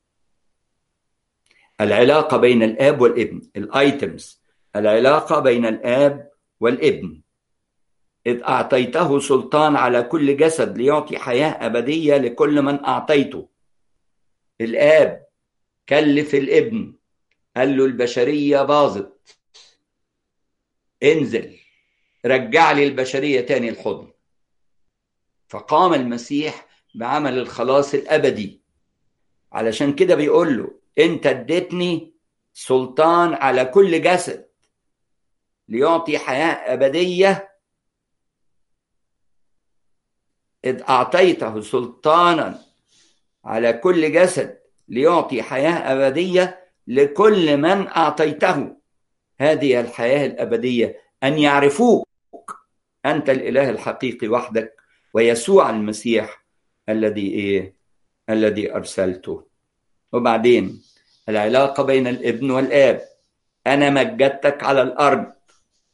العلاقه بين الاب والابن الايتمز العلاقه بين الاب والابن اذ اعطيته سلطان على كل جسد ليعطي حياه ابديه لكل من اعطيته الاب كلف الابن قال له البشريه باظت انزل رجع لي البشريه تاني الحضن فقام المسيح بعمل الخلاص الابدي علشان كده بيقول له انت اديتني سلطان على كل جسد ليعطي حياه ابديه اذ اعطيته سلطانا على كل جسد ليعطي حياه ابديه لكل من اعطيته هذه الحياه الابديه ان يعرفوك انت الاله الحقيقي وحدك ويسوع المسيح الذي ايه الذي ارسلته وبعدين العلاقه بين الابن والاب انا مجدتك على الارض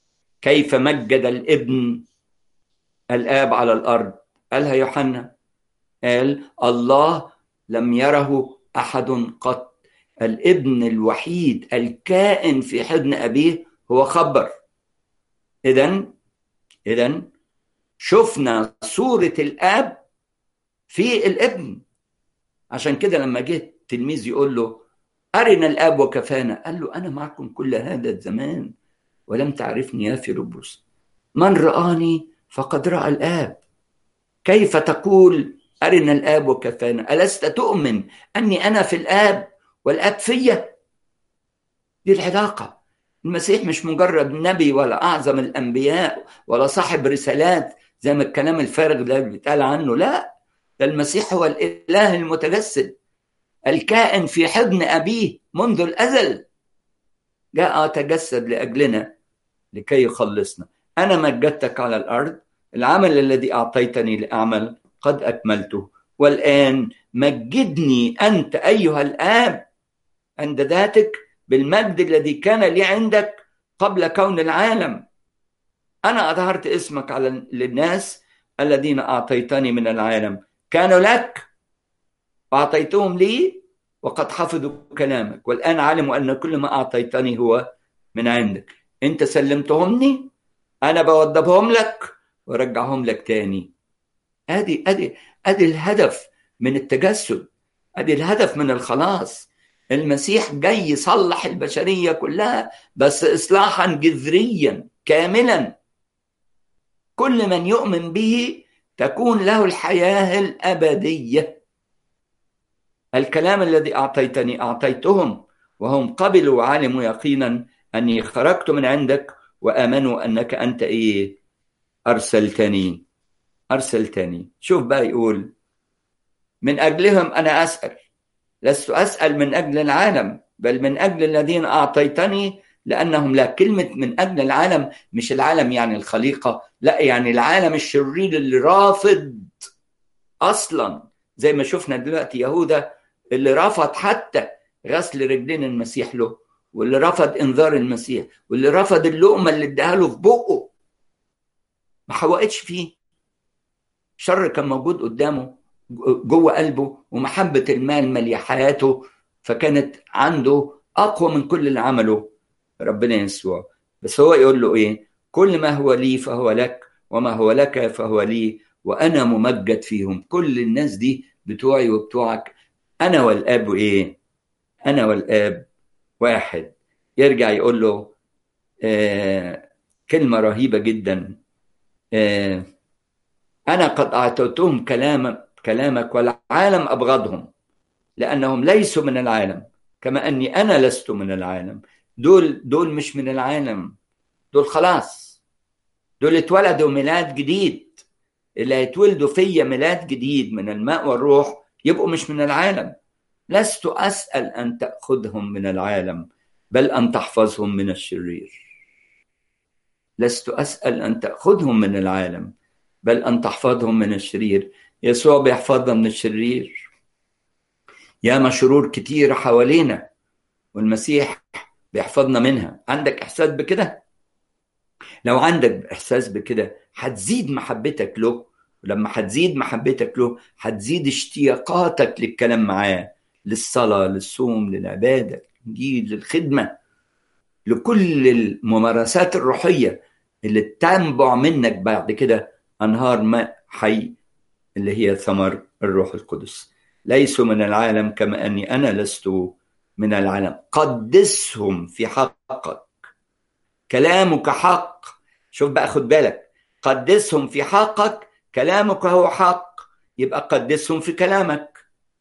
كيف مجد الابن الآب على الأرض قالها يوحنا قال الله لم يره أحد قط الابن الوحيد الكائن في حضن أبيه هو خبر إذا إذا شفنا صورة الآب في الابن عشان كده لما جه التلميذ يقول له أرنا الآب وكفانا قال له أنا معكم كل هذا الزمان ولم تعرفني يا فيلبس من رآني فقد رأى الآب كيف تقول أرنا الآب وكفانا ألست تؤمن أني أنا في الآب والآب فيا دي العلاقة المسيح مش مجرد نبي ولا أعظم الأنبياء ولا صاحب رسالات زي ما الكلام الفارغ ده بيتقال عنه لا ده المسيح هو الإله المتجسد الكائن في حضن أبيه منذ الأزل جاء تجسد لأجلنا لكي يخلصنا أنا مجدتك على الأرض العمل الذي أعطيتني لأعمل قد أكملته والآن مجدني أنت أيها الآب عند ذاتك بالمجد الذي كان لي عندك قبل كون العالم أنا أظهرت اسمك على للناس الذين أعطيتني من العالم كانوا لك أعطيتهم لي وقد حفظوا كلامك والآن علموا أن كل ما أعطيتني هو من عندك أنت سلمتهمني أنا بوضبهم لك وارجعهم لك تاني ادي ادي ادي الهدف من التجسد ادي الهدف من الخلاص المسيح جاي يصلح البشريه كلها بس اصلاحا جذريا كاملا كل من يؤمن به تكون له الحياه الابديه الكلام الذي اعطيتني اعطيتهم وهم قبلوا وعلموا يقينا اني خرجت من عندك وامنوا انك انت ايه ارسلتني ارسلتني شوف بقى يقول من اجلهم انا اسال لست اسال من اجل العالم بل من اجل الذين اعطيتني لانهم لا كلمه من اجل العالم مش العالم يعني الخليقه لا يعني العالم الشرير اللي رافض اصلا زي ما شفنا دلوقتي يهوذا اللي رفض حتى غسل رجلين المسيح له واللي رفض انذار المسيح واللي رفض اللقمه اللي اداها له في بقه ما حوقتش فيه شر كان موجود قدامه جوه قلبه ومحبة المال مالية حياته فكانت عنده أقوى من كل اللي عمله ربنا يسوع بس هو يقول له إيه كل ما هو لي فهو لك وما هو لك فهو لي وأنا ممجد فيهم كل الناس دي بتوعي وبتوعك أنا والآب إيه أنا والآب واحد يرجع يقول له آه كلمة رهيبة جدا آه أنا قد أعطيتهم كلام كلامك والعالم أبغضهم لأنهم ليسوا من العالم كما أني أنا لست من العالم دول دول مش من العالم دول خلاص دول اتولدوا ميلاد جديد اللي هيتولدوا فيا ميلاد جديد من الماء والروح يبقوا مش من العالم لست أسأل أن تأخذهم من العالم بل أن تحفظهم من الشرير لست أسأل أن تأخذهم من العالم بل أن تحفظهم من الشرير يسوع بيحفظنا من الشرير يا مشرور كتير حوالينا والمسيح بيحفظنا منها عندك إحساس بكده لو عندك إحساس بكده هتزيد محبتك له ولما هتزيد محبتك له هتزيد اشتياقاتك للكلام معاه للصلاة للصوم للعبادة للإنجيل للخدمة لكل الممارسات الروحية اللي تنبع منك بعد كده أنهار ماء حي اللي هي ثمر الروح القدس ليسوا من العالم كما أني أنا لست من العالم قدسهم في حقك كلامك حق شوف بقى خد بالك قدسهم في حقك كلامك هو حق يبقى قدسهم في كلامك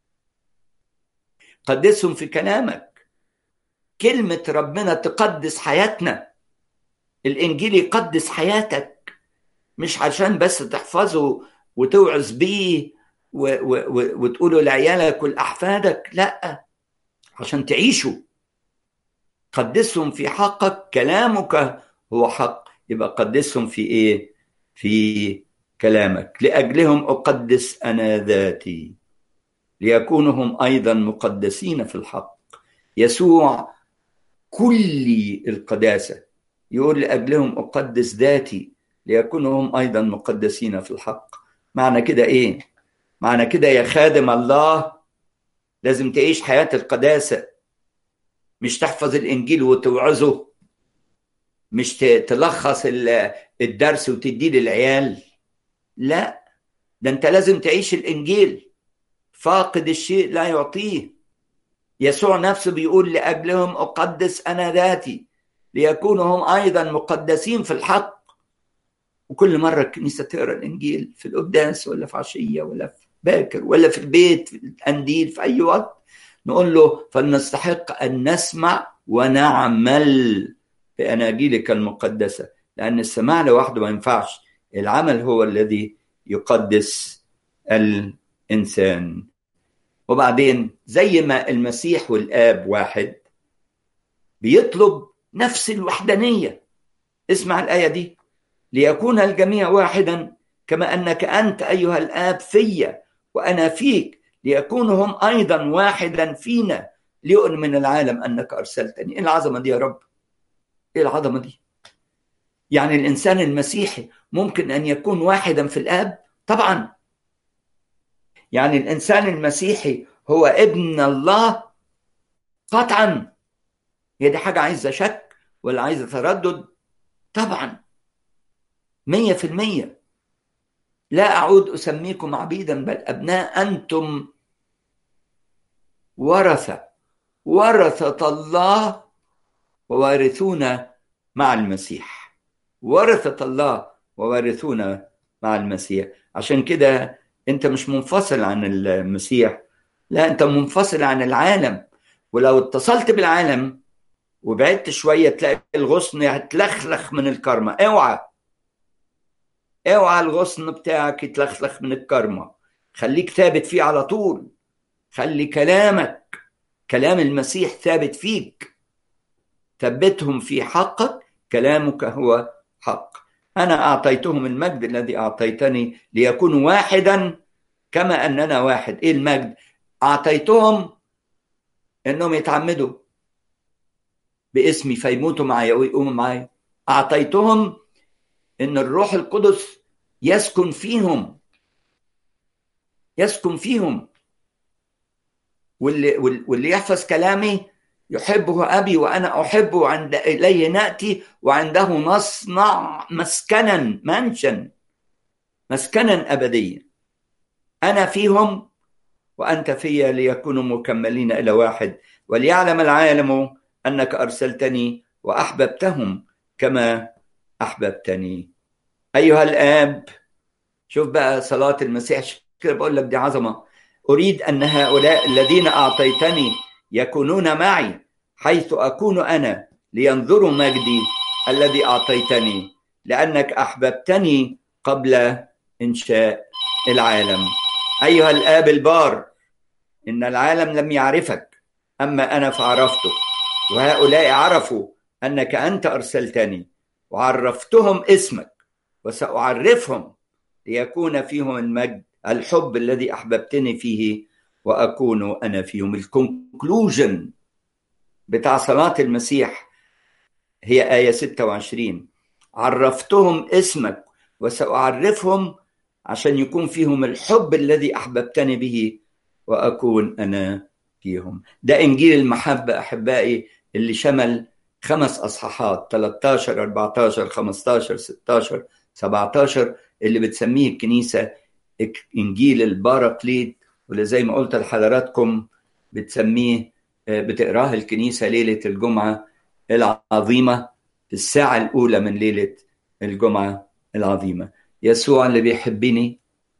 قدسهم في كلامك كلمة ربنا تقدس حياتنا الإنجيل يقدس حياتك مش عشان بس تحفظه وتوعظ بيه و و و وتقوله لعيالك ولأحفادك لا عشان تعيشوا قدسهم في حقك كلامك هو حق يبقى قدسهم في ايه في كلامك لأجلهم أقدس أنا ذاتي ليكونوا هم أيضا مقدسين في الحق يسوع كل القداسة يقول لأجلهم أقدس ذاتي ليكونوا هم أيضا مقدسين في الحق معنى كده إيه؟ معنى كده يا خادم الله لازم تعيش حياة القداسة مش تحفظ الإنجيل وتوعظه مش تلخص الدرس وتديه للعيال لا ده انت لازم تعيش الانجيل فاقد الشيء لا يعطيه يسوع نفسه بيقول لاجلهم اقدس انا ذاتي ليكونوا هم ايضا مقدسين في الحق وكل مره الكنيسه تقرا الانجيل في القداس ولا في عشيه ولا في باكر ولا في البيت في القنديل في اي وقت نقول له فلنستحق ان نسمع ونعمل باناجيلك المقدسه لان السماع لوحده ما ينفعش العمل هو الذي يقدس الانسان وبعدين زي ما المسيح والاب واحد بيطلب نفس الوحدانيه اسمع الايه دي ليكون الجميع واحدا كما انك انت ايها الاب فيا وانا فيك ليكونوا هم ايضا واحدا فينا ليؤمن من العالم انك ارسلتني ايه العظمه دي يا رب ايه العظمه دي يعني الانسان المسيحي ممكن ان يكون واحدا في الاب طبعا يعني الانسان المسيحي هو ابن الله قطعا هي دي حاجه عايزه شك ولا عايزه تردد طبعا مية في المية لا أعود أسميكم عبيدا بل أبناء أنتم ورثة ورثة الله ووارثون مع المسيح ورثة الله ووارثون مع المسيح عشان كده انت مش منفصل عن المسيح لا انت منفصل عن العالم ولو اتصلت بالعالم وبعدت شويه تلاقي الغصن هتلخلخ من الكرمه اوعى اوعى الغصن بتاعك يتلخلخ من الكرمه خليك ثابت فيه على طول خلي كلامك كلام المسيح ثابت فيك ثبتهم في حقك كلامك هو حق انا اعطيتهم المجد الذي اعطيتني ليكونوا واحدا كما اننا واحد ايه المجد اعطيتهم انهم يتعمدوا باسمي فيموتوا معي ويقوموا معي اعطيتهم ان الروح القدس يسكن فيهم يسكن فيهم واللي واللي يحفظ كلامي يحبه ابي وانا احبه عند اليه ناتي وعنده نصنع مسكنا منشا مسكنا ابديا انا فيهم وانت في ليكونوا مكملين الى واحد وليعلم العالم انك ارسلتني واحببتهم كما احببتني ايها الاب شوف بقى صلاه المسيح كده بقول لك دي عظمه اريد ان هؤلاء الذين اعطيتني يكونون معي حيث اكون انا لينظروا مجدي الذي اعطيتني لانك احببتني قبل انشاء العالم ايها الاب البار ان العالم لم يعرفك اما انا فعرفتك وهؤلاء عرفوا انك انت ارسلتني وعرفتهم اسمك وساعرفهم ليكون فيهم المجد الحب الذي احببتني فيه واكون انا فيهم الكونكلوجن بتاع صلاه المسيح هي ايه 26 عرفتهم اسمك وساعرفهم عشان يكون فيهم الحب الذي احببتني به واكون انا فيهم ده انجيل المحبه احبائي اللي شمل خمس اصحاحات 13 14 15 16 17 اللي بتسميه الكنيسه انجيل الباراكليت واللي زي ما قلت لحضراتكم بتسميه بتقراه الكنيسه ليله الجمعه العظيمه في الساعه الاولى من ليله الجمعه العظيمه يسوع اللي بيحبني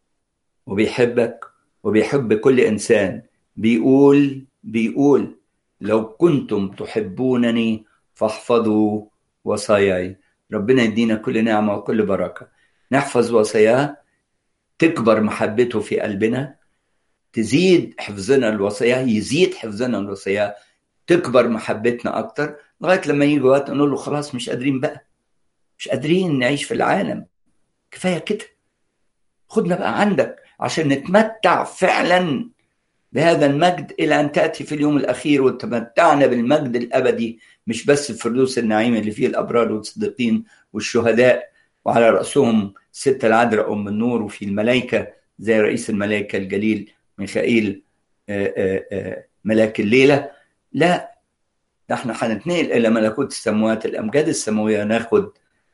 وبيحبك وبيحب كل انسان بيقول بيقول لو كنتم تحبونني فاحفظوا وصاياي ربنا يدينا كل نعمه وكل بركه نحفظ وصاياه تكبر محبته في قلبنا تزيد حفظنا الوصايا يزيد حفظنا الوصايا تكبر محبتنا اكتر لغايه لما يجي وقت نقول له خلاص مش قادرين بقى مش قادرين نعيش في العالم كفايه كده خدنا بقى عندك عشان نتمتع فعلا بهذا المجد إلى أن تأتي في اليوم الأخير وتمتعنا بالمجد الأبدي مش بس في فردوس النعيم اللي فيه الأبرار والصديقين والشهداء وعلى رأسهم ستة العذراء أم النور وفي الملائكة زي رئيس الملائكة الجليل ميخائيل ملاك الليلة لا نحن هنتنقل إلى ملكوت السماوات الأمجاد السماوية ناخد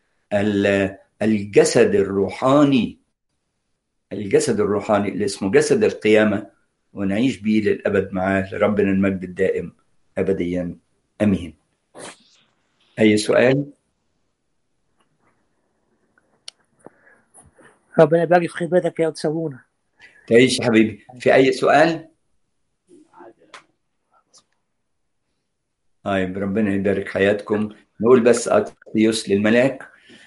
الجسد الروحاني الجسد الروحاني اللي اسمه جسد القيامة ونعيش بيه للأبد معاه لربنا المجد الدائم أبديا أمين أي سؤال؟ ربنا يبارك في خدمتك يا تسوونا تعيش يا حبيبي في أي سؤال؟ طيب ربنا يبارك حياتكم نقول بس أطيوس للملاك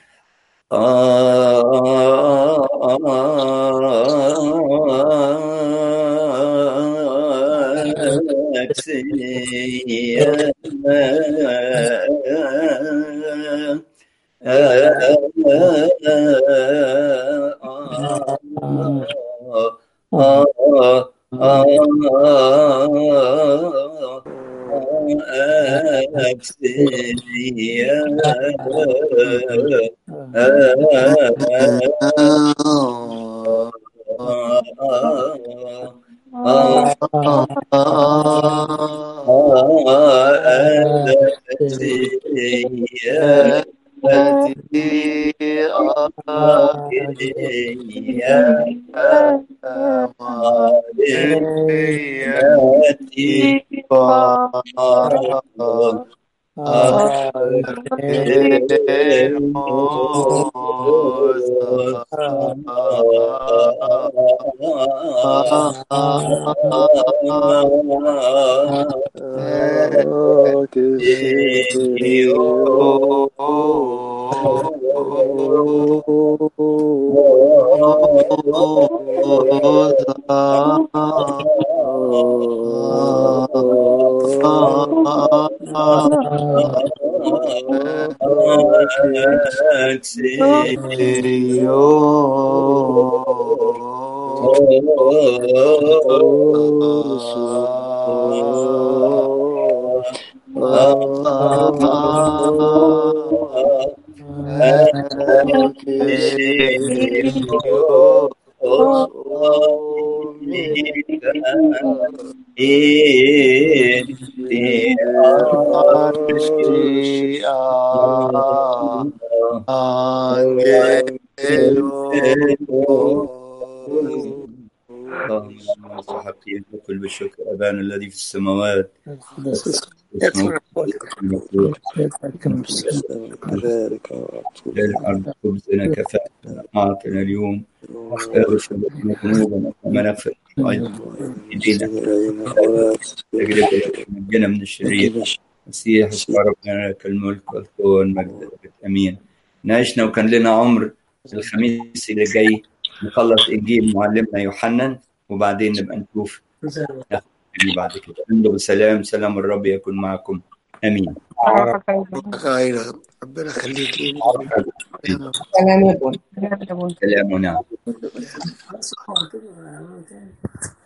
كل بالشكر أبانا الذي في السماوات للأرض خبزنا كفاءة أعطنا اليوم اغفر لنا ذنوبنا كما نغفر أيضا يدينا نجنا من الشرير مسيح ربنا لك الملك والقوة والمجد أمين نعيشنا وكان لنا عمر الخميس اللي جاي نخلص إنجيل معلمنا يوحنا وبعدين نبقى نشوف بعد كده انتم بسلام سلام الرب يكون معكم امين ربنا يخليك سلام ونعم